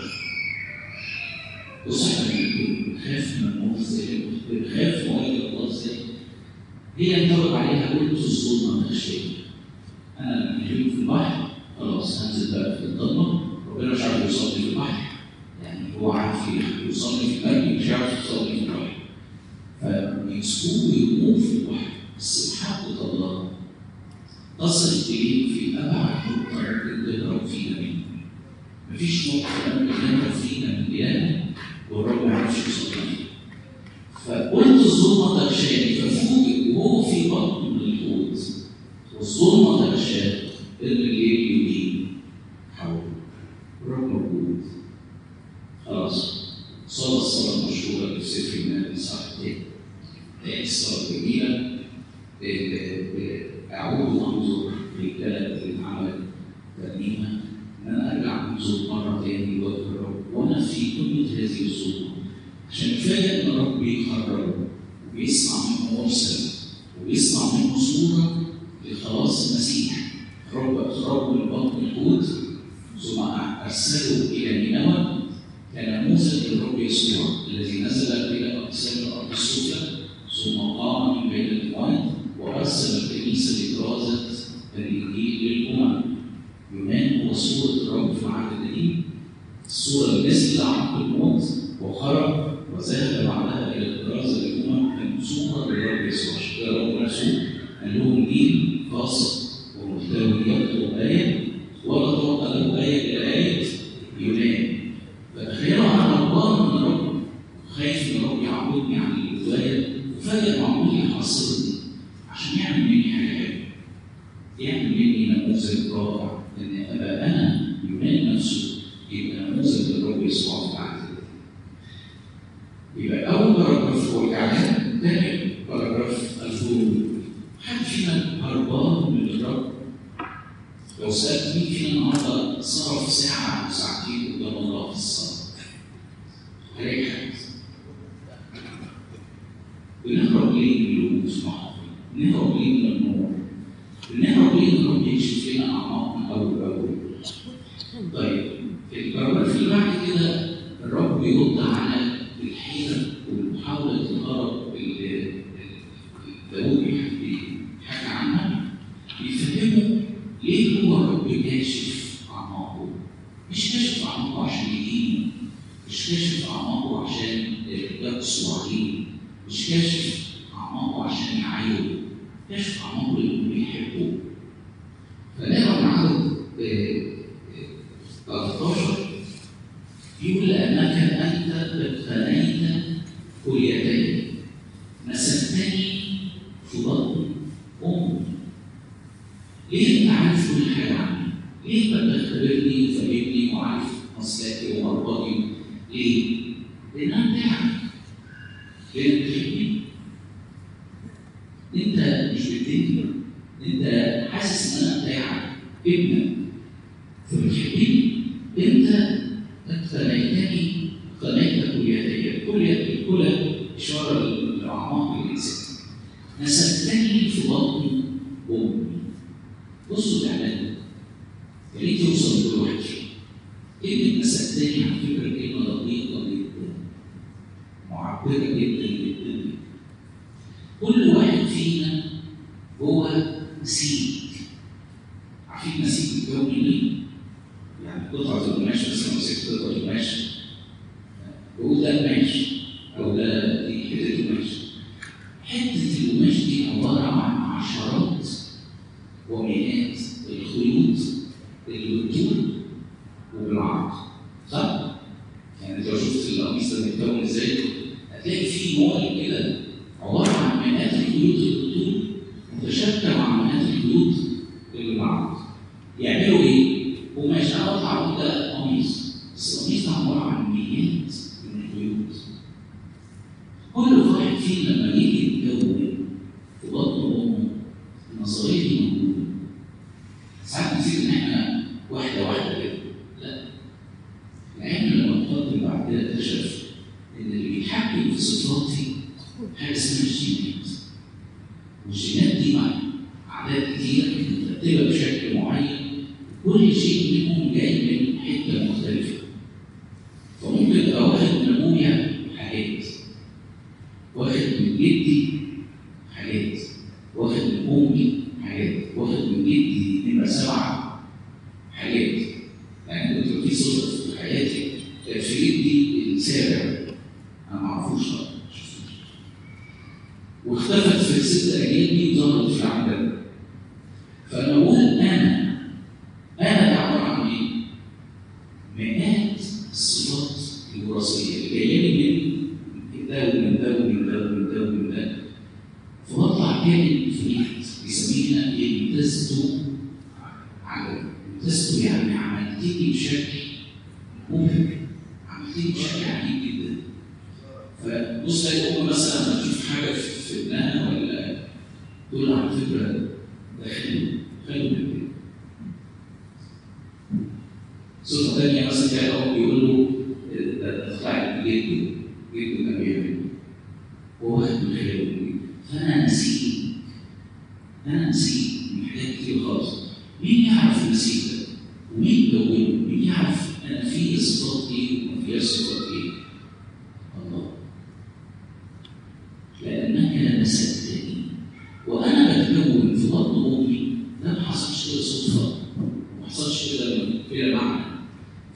بص احنا بنخاف من الموت ازاي؟ بنخاف من وجه الله ازاي؟ هي ينطبق عليها قلت الظلمه تخشيني. انا نجيب في البحر خلاص هنزل بقى في الضلمه ربنا مش عارف يوصلني في البحر يعني هو عارف يوصلني في المركب مش عارف يوصلني في البحر فيمسكوه ويرموه في البحر بس بحق الله تصل اليه في ابعد نقطه ممكن تهرب فينا منه مفيش نقطه ممكن نهرب فينا من اله والرب ما يعرفش يوصلنا فيها فقلت الظلمه تغشاني ففوجئ وهو في بطن الحوت والظلمة تغشاه إن الليل يبين حوله الرب موجود خلاص صلى الصلاة المشهورة اللي في سفر المال صح تاني الصلاة الجميلة أعود وأنظر للكلام اللي اتعمل ترنيمة إن أنا أرجع أنظر مرة تاني لوجه الرب وأنا في قمة هذه الظلمة عشان كفاية إن الرب بيخرج وبيسمع منه مرسل وبيسمع منه صورة لخلاص المسيح رب رب البطن الحوت ثم ارسله الى نينوى كنموذج للرب يسوع الذي نزل الى اقسام الارض السفلى ثم بين الإخوان وأرسل الكنيسة لدراسة الإنجيل للأمم يونان هو صورة الرب في العهد القديم الصورة التي عقب الموت وخرج وذهب بعدها إلى الدراسة للأمم كانت صورة للرب يسوع عشان كده الرب نفسه قال لهم دين قاصد ومحتوي يكتب آية ولا تعطى له آية إلى آية يونان فتخيلوا أنا غضبان من الرب خايف من الرب يعبدني عن الولاية وفجأة معمول يحصرني عشان يعمل مني حاجة حلوة يعمل مني نموذج رائع ان ابقى انا يونان نفسه يبقى نموذج للرب يسوع في العهد يبقى اول باراجراف هو الاعلان ثاني باراجراف الفروض حد فينا هربان من الرب لو سالت مين فينا النهارده صرف ساعه او ساعتين قدام الله في الصلاه هلاقي حد بنهرب ليه من الوقوف معه بنهرب ليه من النور بنهرب ليه من الرب يكشف لنا اعماقنا اول باول طيب البراجراف اللي بعد كده الرب بيرد على الحيره والمحاوله الهرب اللي داوود بيحكي عنها بيفهمه ليه هو الرب كاشف اعماقه مش كاشف اعماقه عشان يدينه مش كاشف اعماقه عشان يقسو عليه مش كاشف اعماقه عشان يعايره كاشف اعماقه لانه بيحبه فنقرا من عدد 13 يقول لانك انت ابتنيت كليتين نسبتني في بطن امي ليه انت عارف كل حاجه عني؟ ليه انت بتختبرني وفاهمني وعارف مصلحتي ومرضاتي؟ ليه؟ لان انا بتاعك لانك بتحبني انت مش بتديني انت حاسس ان انا بتاعك ابنك فبتحبني انت اقتنيتني اقتنيت كليتي كل كل اشاره لاعماق الانسان نسبتني في بطن امي بصوا الاعلان يا ريت يوصل لكل واحد فينا كلمه نسبتني على فكره كلمه دقيقه جدا معبره جدا جدا كل واحد فينا هو نسيج عارفين نسيج بيتكون من ايه؟ يعني قطعة القماش مثلا مسكت قطعة قماش بقول ده قماش أو ده دي حتة قماش حتة القماش دي عبارة عن عشرات ومئات الخيوط اللي بالطول وبالعرض صح؟ يعني انت لو شفت القميص ده متكون ازاي هتلاقي فيه مول كده عبارة عن مئات الخيوط اللي بالطول متشابكة مع مئات الخيوط اللي بالعرض يعملوا ايه؟ قماش انا بطلع اقول ده قميص بس القميص ده عباره عن مئات من الخيوط كل واحد فينا لما يجي يتكون في بطن امه النظريه دي موجوده ساعات نسيت ان احنا واحده واحده كده لا العلم لما اتقدم بعد كده اكتشف ان اللي بيتحكم في صفاتي حاجه اسمها الجينات والجينات دي مع اعداد كتيره مترتبه بشكل معين كل شيء منهم جاي من حته مختلفه فممكن ابقى واخد من ابويا حاجات واخد من جدي حاجات واخد من امي حاجات واخد من جدي نمره سبعه حاجات يعني كنت في صفه في حياتي كان في جدي السابع انا ما اعرفوش طبعا واختفت في الست اجيال دي وظهرت في العمل فانا بقول انا انا ده عباره عن ايه؟ مئات الصفات الوراثيه اللي جايه لي من ده ومن ده ومن ده ومن ده ومن ده فبطلع كائن فريد بيسمينا يمتزت على يمتزت يعني عملتني بشكل مبهر عملتني بشكل عجيب جدا فبص تلاقي ام مثلا لما تشوف حاجه في ابنها ولا تقول على فكره ده حلو حلو جدا صفة تانية مثلا تلاقي الأب بيقول له ده طلع جده جده كان بيعمل هو واخد من خلاله فأنا نسيت أنا نسيت من حاجات كتير خالص مين يعرف النسيت ده؟ ومين كونه؟ مين يعرف أنا في صفات إيه وما فيهاش صفات إيه؟ الله لأنك نسيتني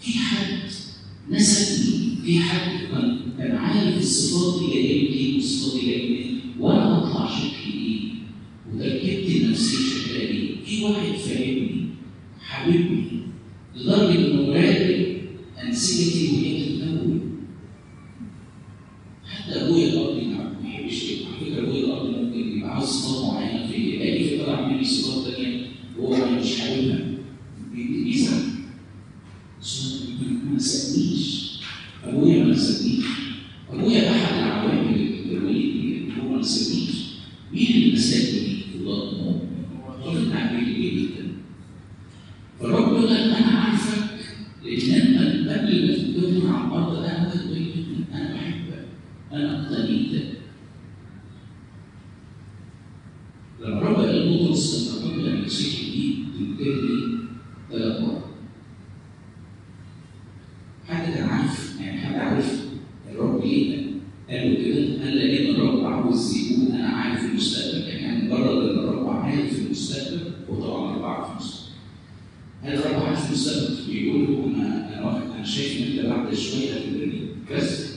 في حد نسبني في حد كان كان عارف الصفات اللي جايه منين والصفات اللي جايه منين وانا بطلع شكلي ايه وتركيبتي النفسيه شكلها ايه في واحد فاهمني حبيبني لدرجه انه راقب انسجتي وهي بتتكون حتى ابويا الارضي ما بيحبش كده على فكره ابويا الارضي ممكن يبقى عاوز صفات معينه في يلاقي في طلع مني صفات ثانيه وهو مش حاببها بيزعل ما سالنيش ابويا ما سالنيش ابويا احد العوامل الوليد هو ما سالنيش مين اللي مسكني في الله هو التعبير الجميل جدا فالرب يقول لك انا عارفك لان انت قبل ما تتكلم عن الارض انا واخد بالي منك انا بحبك انا اقتنيتك لما الرب قال لبطرس لما الرب لما يمسك الجديد تنكر لي ثلاث مرات حد كان عارف يعني حد عارف الرب ليه قالوا كده قال لان الرب عاوز يقول انا عارف المستقبل يعني مجرد ان الرب عارف المستقبل وطبعا الرب عارف المستقبل هل الرب عارف المستقبل بيقول له انا انا واحد انا شايف ان انت بعد شويه هتبقى بس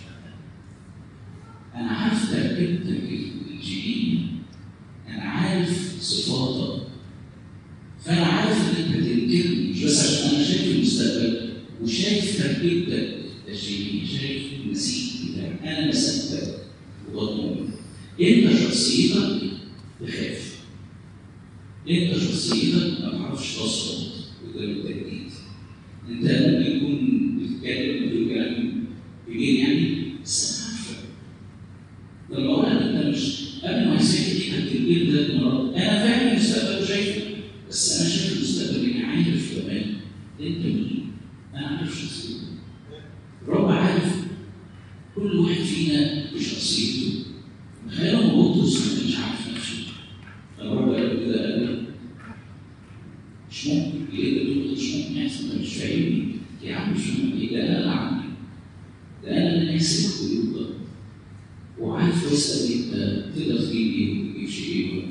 انا عارف تركيبتك الجينيه انا عارف صفاتك فانا عارف ان انت تنكرني مش بس عشان انا شايف المستقبل وشايف تركيبتك الجينيه شايف النسيج بتاعك انا مسكتك وبضمن انت شخصيتك تخاف انت شخصيتك ما تعرفش تصمت قدام التجديد انت ممكن تكون بتتكلم بتقول كلام بيجي يعني بس انا عارفك لما اقول لك انت مش قبل ما يسافر دي كانت البيت ده مرات انا فاهم المستقبل وشايفه بس انا شايف المستقبل اني عارف كمان انت مين انا عارف شخصيتك الرب عارف كل واحد فينا بشخصيته تخيلوا ان بطرس ما كانش عارف نفسه لما الرب قال له كده قال له مش ممكن ليه ده بتقول مش ممكن يحصل انت مش فاهمني يا عم مش ممكن ايه ده انا اللي عندي ده انا اللي ناسي القيود ده وعارف كويس قوي انت تقدر تجيب ايه وما تجيبش ايه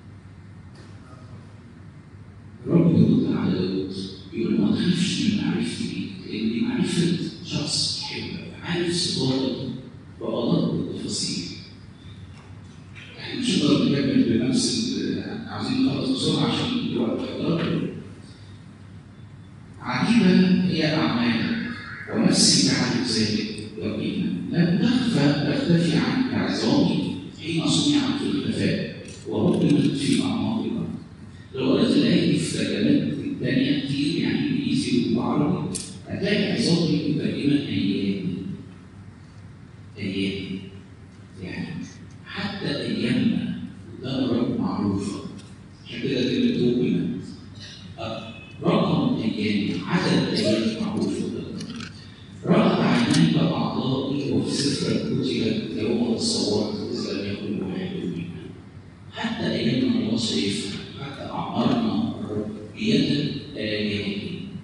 الرب بيرد على داود بيقول ما تخافش من معرفتي بيك لان دي معرفه شخص يحبك عارف صفاتك بأدق التفاصيل احنا مش هنقدر نكمل بنفس عاوزين نخلص بسرعه عشان الوقت حضرتك عجيبه هي اعمالك ونفسي تعرف ذلك يقينا لم تخفى تختفي عنك عظامي حين صنعت في الخفاء وربطت في اعماق الارض لو قرأت الآية دي في ترجمات تانية كتير يعني إنجليزي وعربي هتلاقي عظامي مترجمة أيام أيام يعني حتى أيامنا قدام الرب معروفة عشان كده كلمة دوكيمنت رقم أيام عدد أيام معروفة رأت عينيك أعضائي وفي سفر كتبت يوم تصورت إذا لم يكن واحد منها حتى أيامنا الله شايفها حتى أعمارنا بيد آياته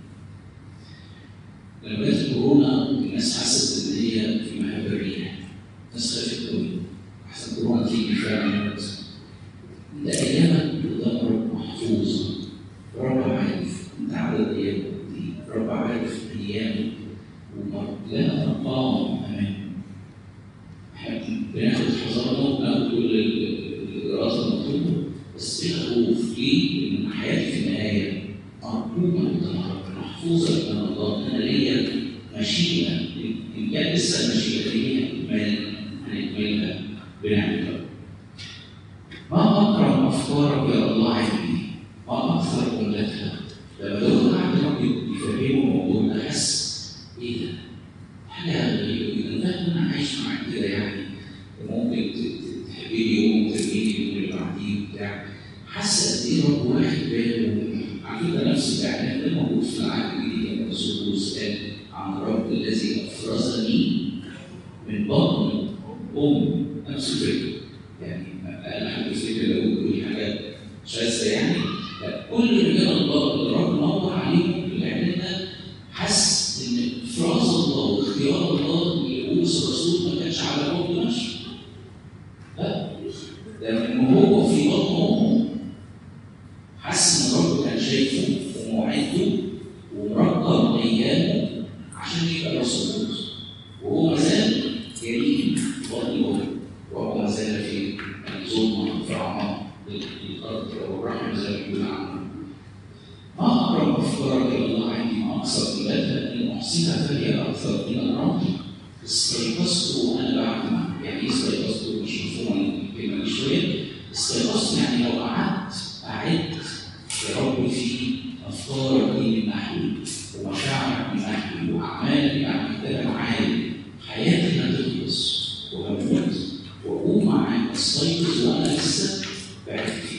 لما جت كورونا الناس حست إن هي في مهب الريح الناس خافت قوي أحسن كورونا تيجي فعلا ده أيامك قدام رب محفوظة رب عارف أنت عدد أيامك دي رب عارف أيامك لا نقاوم امامه احنا بناخد حذرنا وبناخد كل الاجراءات المطلوبه بس بلا خوف ليه؟ لان حياتي في النهايه مرحومه قدام ربنا محفوظه قدام الله انا ليا مشيئه ان كان لسه المشيئه دي هتكمل هنكملها بنعمه الله ما اكرم افكارك يا الله عندي ما اكثر جملتها لما دول قاعد ربي يفهموا الموضوع ده حس ايه ده؟ حاجه غريبه جدا ده انا عايش معاك كده يعني ممكن تحبيني يوم وترميني اليوم اللي بعديه وبتاع حاسه قد ايه رب واخد باله على فكره نفس الاعلان ده موجود في العهد الجديد لما الرسول بولس قال عن الرب الذي افرزني من بطن ام نفس الفكره يعني اقل حاجه الفكره لو بيقول حاجه شاذه يعني لا كل رجال الله اللي رب نور عليهم في الاعلان ده حس ان افراز الله واختيار الله لبولس الرسول ما كانش على حب نفسه لا ده من هو في بطن امه حس ان الرب كان شايفه وموعده ومرقم ايامه عشان يبقى له صمود وهو ما زال جليل بطن امه وهو ما زال في الظلمه في اعماق الارض او الرحم زي ما بيقول عنه ما اقرب افكارك الى الله عندي ما اكثر بلادها ان احصيها فهي اكثر من الرمل استيقظت وانا بعد يعني ايه استيقظت مش مفهوم الكلمه دي شويه استيقظت يعني لو قعدت اعد يا رب في افكارك دي من ناحيه ومشاعرك من ناحيه واعمالك يعني ده معايا حياتي هتخلص وهموت واقوم معاك استيقظ وانا لسه بعد فيه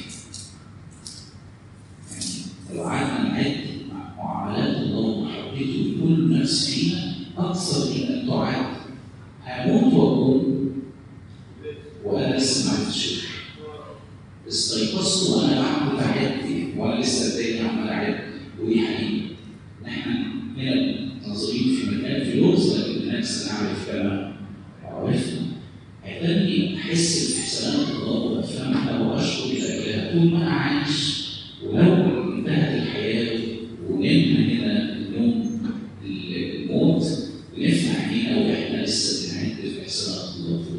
يعني لو قعدنا نعد معاملات الله ومحبته لكل نفس فينا اكثر من ان تعد هموت واقوم وانا لسه ما عرفتش استيقظت وانا بعمل بعد وانا لسه الدنيا عمال اعد ودي حقيقه نحن هنا ناظرين في مكان في لغز لكن بالعكس نعرف كما عرفنا هيخليني احس باحسانات الله وافهمها واشكر لاجلها طول ما انا عايش ولو انتهت الحياه ونمنا هنا النوم الموت بنفتح عينينا واحنا لسه بنعد في احسانات الله فوق.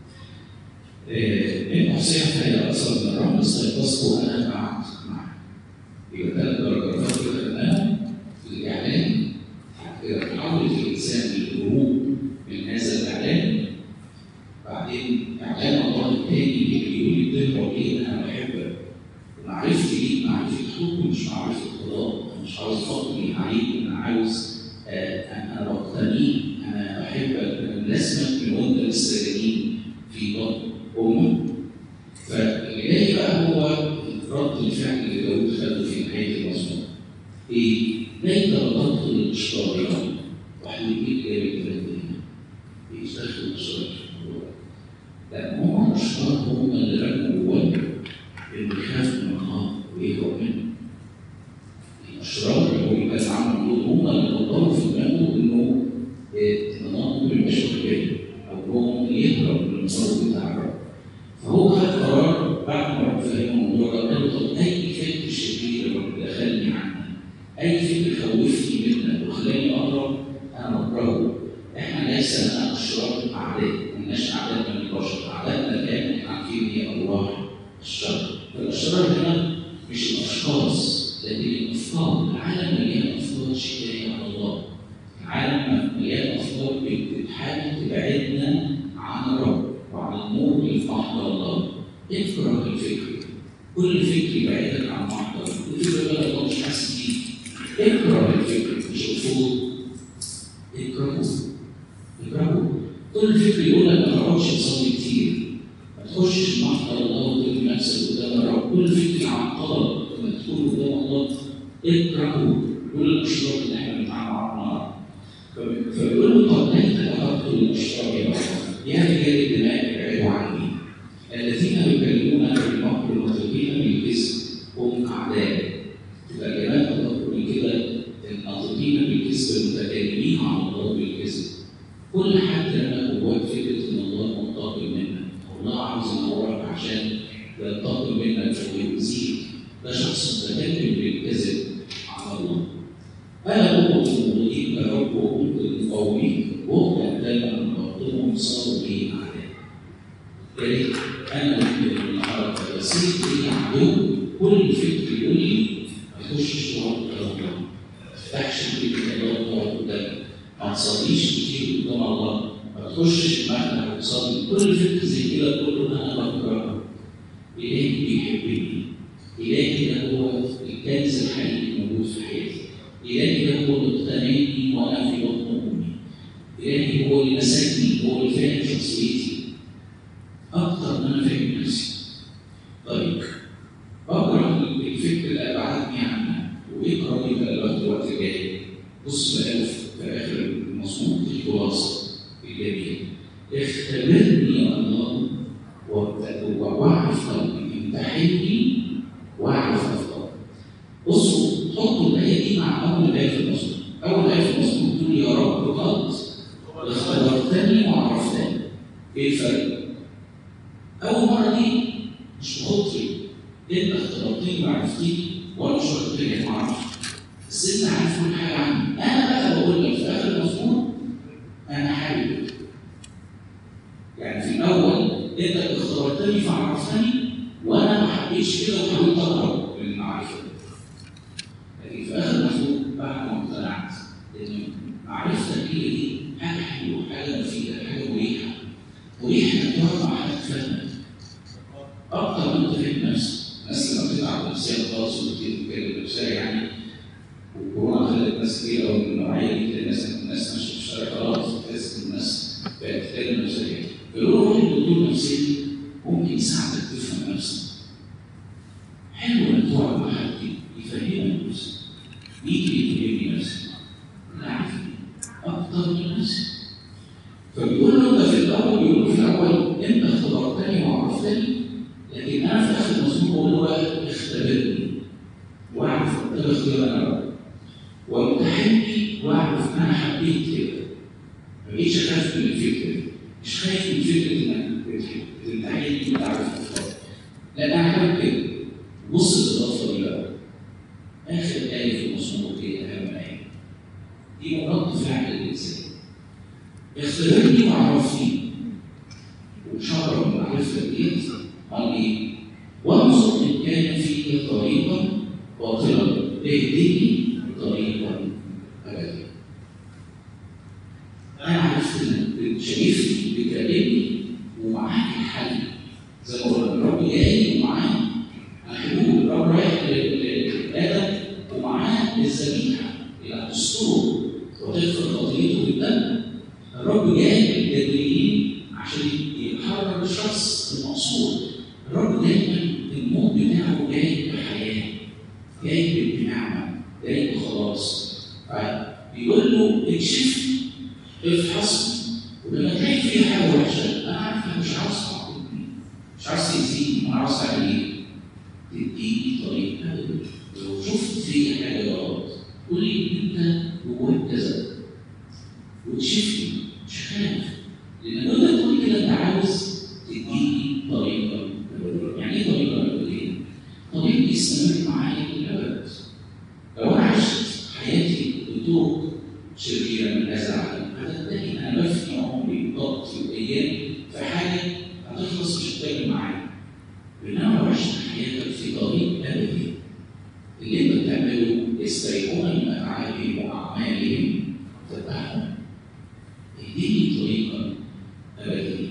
من احصيها فهي اكثر من الرمل استيقظت وانا قعدت معه. يبقى ثلاث درجات كده خدناهم في الاعلان كده تحول الانسان للهروب من هذا الاعلان بعدين اعلان الله الثاني اللي بيقول لي بتهرب ليه انا بحبك ومعرفتي ليك معرفه حب مش معرفه قضاء مش عاوز فضلي عليك انا عاوز آه انا بقتنيك انا بحبك انا ملازمك من وانت لسه جنين في بطن امك فاللي جاي بقى هو رد الفعل اللي داوود خده في نهايه المزمور ايه؟ ليت ربطت الاشرار يا رب وحبيبيك جاي الكلام ده هنا بيستخدم الاشرار في الموضوع لان هم الاشرار هم اللي رموا جواه انه يخاف من الله ويهرب منه الاشرار اللي هو بيتكلم عنهم دول هم اللي قدروا في دماغه انه نظام بالبشر جاي او هو ممكن يهرب من المرض بتاع الرب فهو خد قرار بعد ما فهم الموضوع ده قال له طب اي فكر شرير يا رب دخلني عنك اي فكر خوفني منك وخلاني اقرب انا بكرهه احنا ليس لنا اشرار اعداء مالناش اعداء من البشر اعدائنا الان احنا عارفين هي ارواح الشر فالاشرار هنا مش الاشخاص لكن الافكار العالم مليان افكار شكايه على الله العالم مليان افكار بتحاول تبعدنا عن الرب وعن النور اللي في محضر الله اكره الفكر كل فكر يبعدك عن محضر كل فكر يقول الله مش حاسس بيه اكره الفكر مش رفض اكرهه اكرهه كل فكر يقول لك ما تقعدش تصلي كتير ما تخشش محضر الله وترمي نفسك قدام الرب كل فكر يعطلك لما تكون قدام الله اكرهه كل الاشرار اللي احنا بنتعامل معاها فبيقول له طب ليت اردت الاشرار يا رب يا رجال الدماء ابعدوا عني الذين يكلمون بالمكر والناطقين بالكذب هم اعداء تبقى جمال الله من كده الناطقين بالكذب المتكلمين عن الله بالكذب كل حد لما جواك فكره ان الله منتقم منك الله عاوز ينورك عشان ينتقم منك ويؤذيك ده شخص متكلم بالكذب على الله انا قوه المضيء كرب وقوه المقاومين وهم دايما نقدمهم صاروا لي اعداء يا ريت انا مؤمن النهارده بسيط لي عدو كل فكر يقول لي ما تخشش تقعد قدام الله ما تفتحش البيت الله تقعد قدامك ما تصليش كتير قدام الله ما تخشش المكتب وتصلي كل فكر زي كده تقول له انا بكرهه الهي بيحبني الهي ده هو الكنز الحقيقي الموجود في حياتي الهي ده هو اللي اقتنعني وانا في بطن امي الهي هو اللي مسكني هو اللي فاهم شخصيتي اكتر ما انا فاهم نفسي طيب بكره الفكر اللي ابعدني عنها واقرا لي بقى الوقت الوقت جاي بص بقى في اخر المصموم في الخلاصه الجميل اختبرني يا الله واعرف قلبي امتحني واعرف افكاري بصوا حطوا الايه دي مع اول ايه في المصموم اول ايه في المصموم تقول يا رب قد اختبرتني وعرفتني ايه الفرق؟ اول مره دي مش بخطري انت اختبرتني وعرفتني وانا مش واخد بالي ما اعرفش بس انت عارف كل حاجه عني انا بقى بقول لك في اخر المزمور انا حابب يعني في الاول انت اختبرتني فعرفتني وانا ما حبيتش كده وحاولت اقرب للمعرفه لكن في اخر المزمور بعد ما اقتنعت ان معرفتك هي دي حاجه حلوه حاجه مفيده حاجه مريحه مريح انك تقعد مع حد فاهمك اكتر ما انت فاهم نفسك الناس لما بتتعب نفسيا خالص وبتتكلم نفسها يعني وكورونا خلت ناس كتير قوي من النوعيه دي تلاقي الناس الناس ماشيه في الشارع خلاص تحس ان الناس بقت تتكلم نفسيا يقولوا روح لدكتور نفسي ممكن يساعدك تفهم نفسك حلو انك تقعد مع حد يفهمك نفسك يجي يفهمني نفسي انا عارف اكتر من نفسي فبيقول له انت في الاول بيقول له في الاول انت اختبرتني وعرفتني لكن انا في اخر المزمور بقول له بقى اختبرني واعرف ده اختيار انا بقى وامتحني واعرف انا حبيت كده ما بقيتش اخاف من الفكره دي مش خايف من فكره انك تمتحني وتعرف تختار لا انا حابب كده بص للاضافه دي بقى اخر ايه في المزمور دي اهم ايه دي رد فعل الانسان اختبرني وعرفني وشرب المعرفه ديت قال ايه؟ وانظر ان كان في طريقا باطلا اهدني طريقا ابدا. انا عرفت انك شايفني بتكلمني ومعاك الحل زي ما قلنا الرب جاي ومعاه الحلول الرب رايح لادم ومعاه الذبيحه الى تستره وتغفر خطيته بالدم الرب جاي للجدريين عشان يحرر الشخص المقصود الرب دايما الموت بتاعه جاي بحياه جاي بنعمه جاي بخلاص بيقول له اكشفني افحصني ولما تلاقي في حاجه وحشه انا عارف انا مش عاوز تعاقبني مش عاوز تاذيني انا عاوز تعمل ايه؟ تديني طريق ابدا لو شفت في حاجه غلط قول لي انت جواك كذا وتشفني مش خايف لان لو انت تقول كده انت عاوز تديني طريقه يعني ايه طريقه ابديه؟ طريق يستمر معايا للابد لو انا عشت حياتي بطرق شريره من ازعل هتنتهي انا بفني عمري وطاقتي وايامي في حاجه هتخلص مش هتكمل معايا بينما لو عشت حياتك في طريق ابدي اللي انت بتعمله يستريحون من افعالهم واعمالهم تتبعهم اديني طريقا ابديه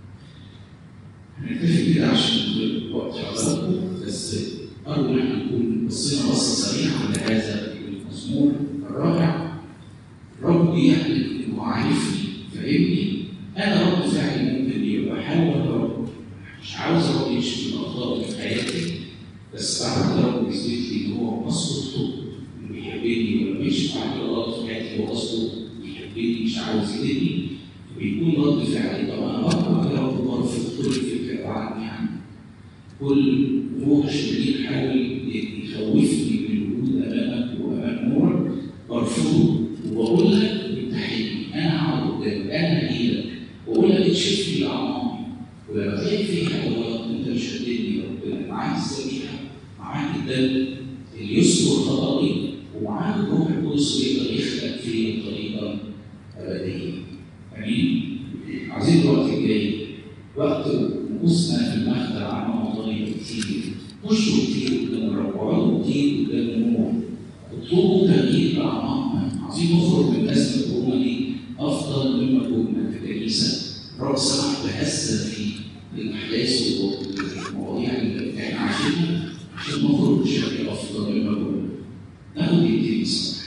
هنكتفي كده عشان الوقت حضراتكم بس ارجو ان احنا نكون بصينا بصه سريعه على هذا المزمور الرائع رب يعلم انه عارفني فاهمني انا رد فعلي ممكن يبقى حاول رب مش عاوز رب يكشف الاخطاء في حياتي بس بعد رب يثبت لي ان هو قصده انه بيحبني ولا مش عامل غلط في حياتي هو قصده بيحبني مش عاوز يدني بيكون رد فعلي طب انا بقرا كده رب برفض كل فكره عني عنه كل روح شرير حاول يخوفني من الوجود امامك وامام نورك برفضه وبقول لك امتحني انا هقعد قدامك انا هجيلك واقول لك اكشف لي اعماقي ولما تلاقي في حاجه غلط انت مش هتدني ربنا معاك الذبيحه معاك الدم اللي يستر خطأي ومعاك الروح القدس يقدر يخلق فيه طريقا ابديه امين عايزين الوقت الجاي وقت نقصنا في المخدع عن مواضيع كتير خشوا كتير قدام الرب وقعدوا كتير قدام النور اطلبوا تغيير اعماقنا عايزين نخرج من ازمه كورونا دي افضل مما كنا في الكنيسه الرب سمح بهذا في الاحداث والمواضيع اللي احنا عايشينها عشان نخرج بشكل افضل مما كنا ناخد يديني صح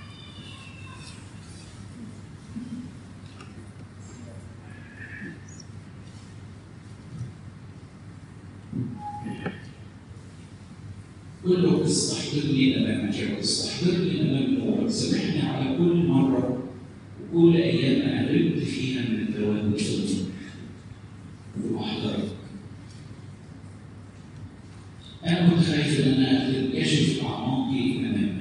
قل له استحضرني امامك يا رب استحضرني امام نورك سامحني على كل مره وكل ايام انا غبت فيها من التواجد في النور ومحضرك انا كنت خايف ان انا اكتشف اعماقي امامك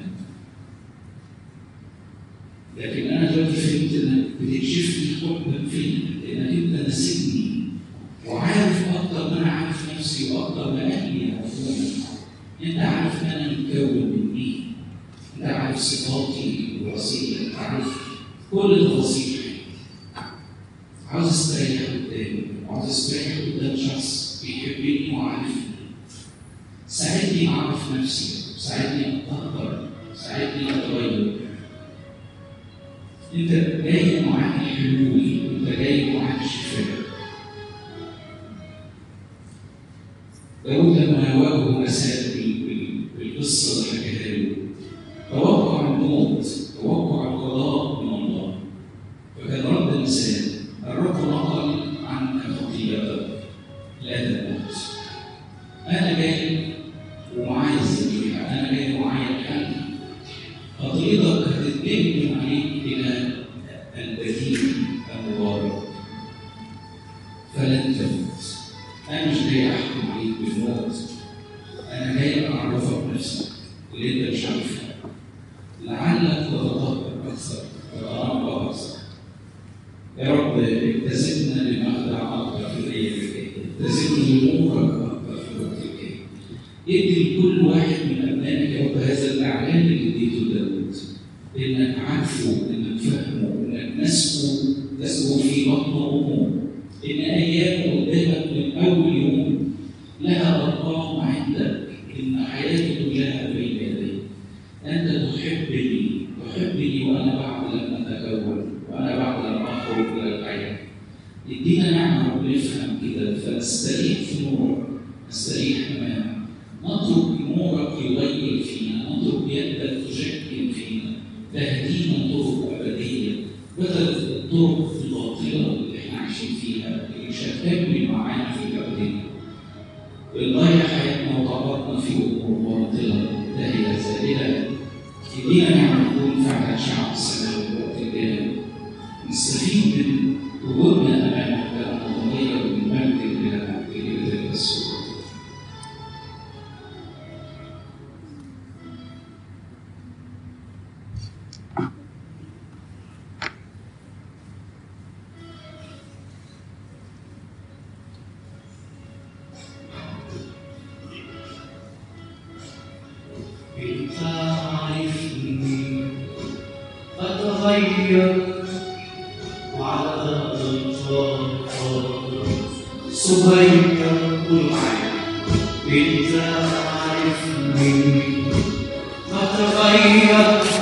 لكن انا دلوقتي فهمت انك بتكشف لي حبك فيا لانك انت ناسبني وعارف اكتر ما انا عارف نفسي واكتر ما اهلي يعرفوني انت عارف انا متكون من مين انت عارف تعرف صفاتي ووسيلة تعرف كل تفاصيل حياتي عاوز استريح قدامه عاوز استريح قدام شخص بيحبني وعارفني ساعدني اعرف نفسي ساعدني اتقدر ساعدني اتغير انت جاي معاك الحلول انت جاي معاك الشفاء داود لما واجهه مساء بالقصه اللي حكيتها له توقع الموت توقع القضاء من الله فكان رد الانسان الرب نقل عنك خطيئتك لا تموت انا جاي ومعايا الذبيحه انا جاي ومعايا الحل خطيئتك هتتجمع عليك الى البديل المبارك فلن تموت انا مش جاي احكم عليك بالموت انا جاي اعرفك نفسك اللي انت مش عارفها لعلك تتطهر اكثر تتنقى اكثر يا رب ابتسمنا لمخدع اكبر في الايام الجايه ابتسمنا لنورك اكبر في الوقت الجاي ادي لكل واحد من ابنائك يا رب هذا الاعلان اللي اديته لداود انك عارفه انك فاهمه انك نسقه تسقه في بطن امه ان ايامه قدامك من اول يوم لها ارقام عندك ان حياته كلها بين يديك انت تحبني تحبني وانا بعد لم اتكون وانا بعد لم اخرج الى الحياه ادينا نعمه ونفهم كده فنستريح في نورك نستريح امامك نترك نورك يغير فينا نترك يدك تشكل فينا تهدينا طرق ابديه بدل الطرق الباطله اللي احنا عايشين فيها اللي مش هتكمل معانا في الابديه بنضيع حياتنا وطاقتنا في امور باطله منتهيه زائله ادينا نعمه نكون فعلا شعب السماء الوقت الجاي نستفيد من وجودنا امامك لما نتغير من مجد الى مجد الى تلك الصوره انت عارفني اتغير وعلى الطاقة صغير قول معايا انت عارفني اتغير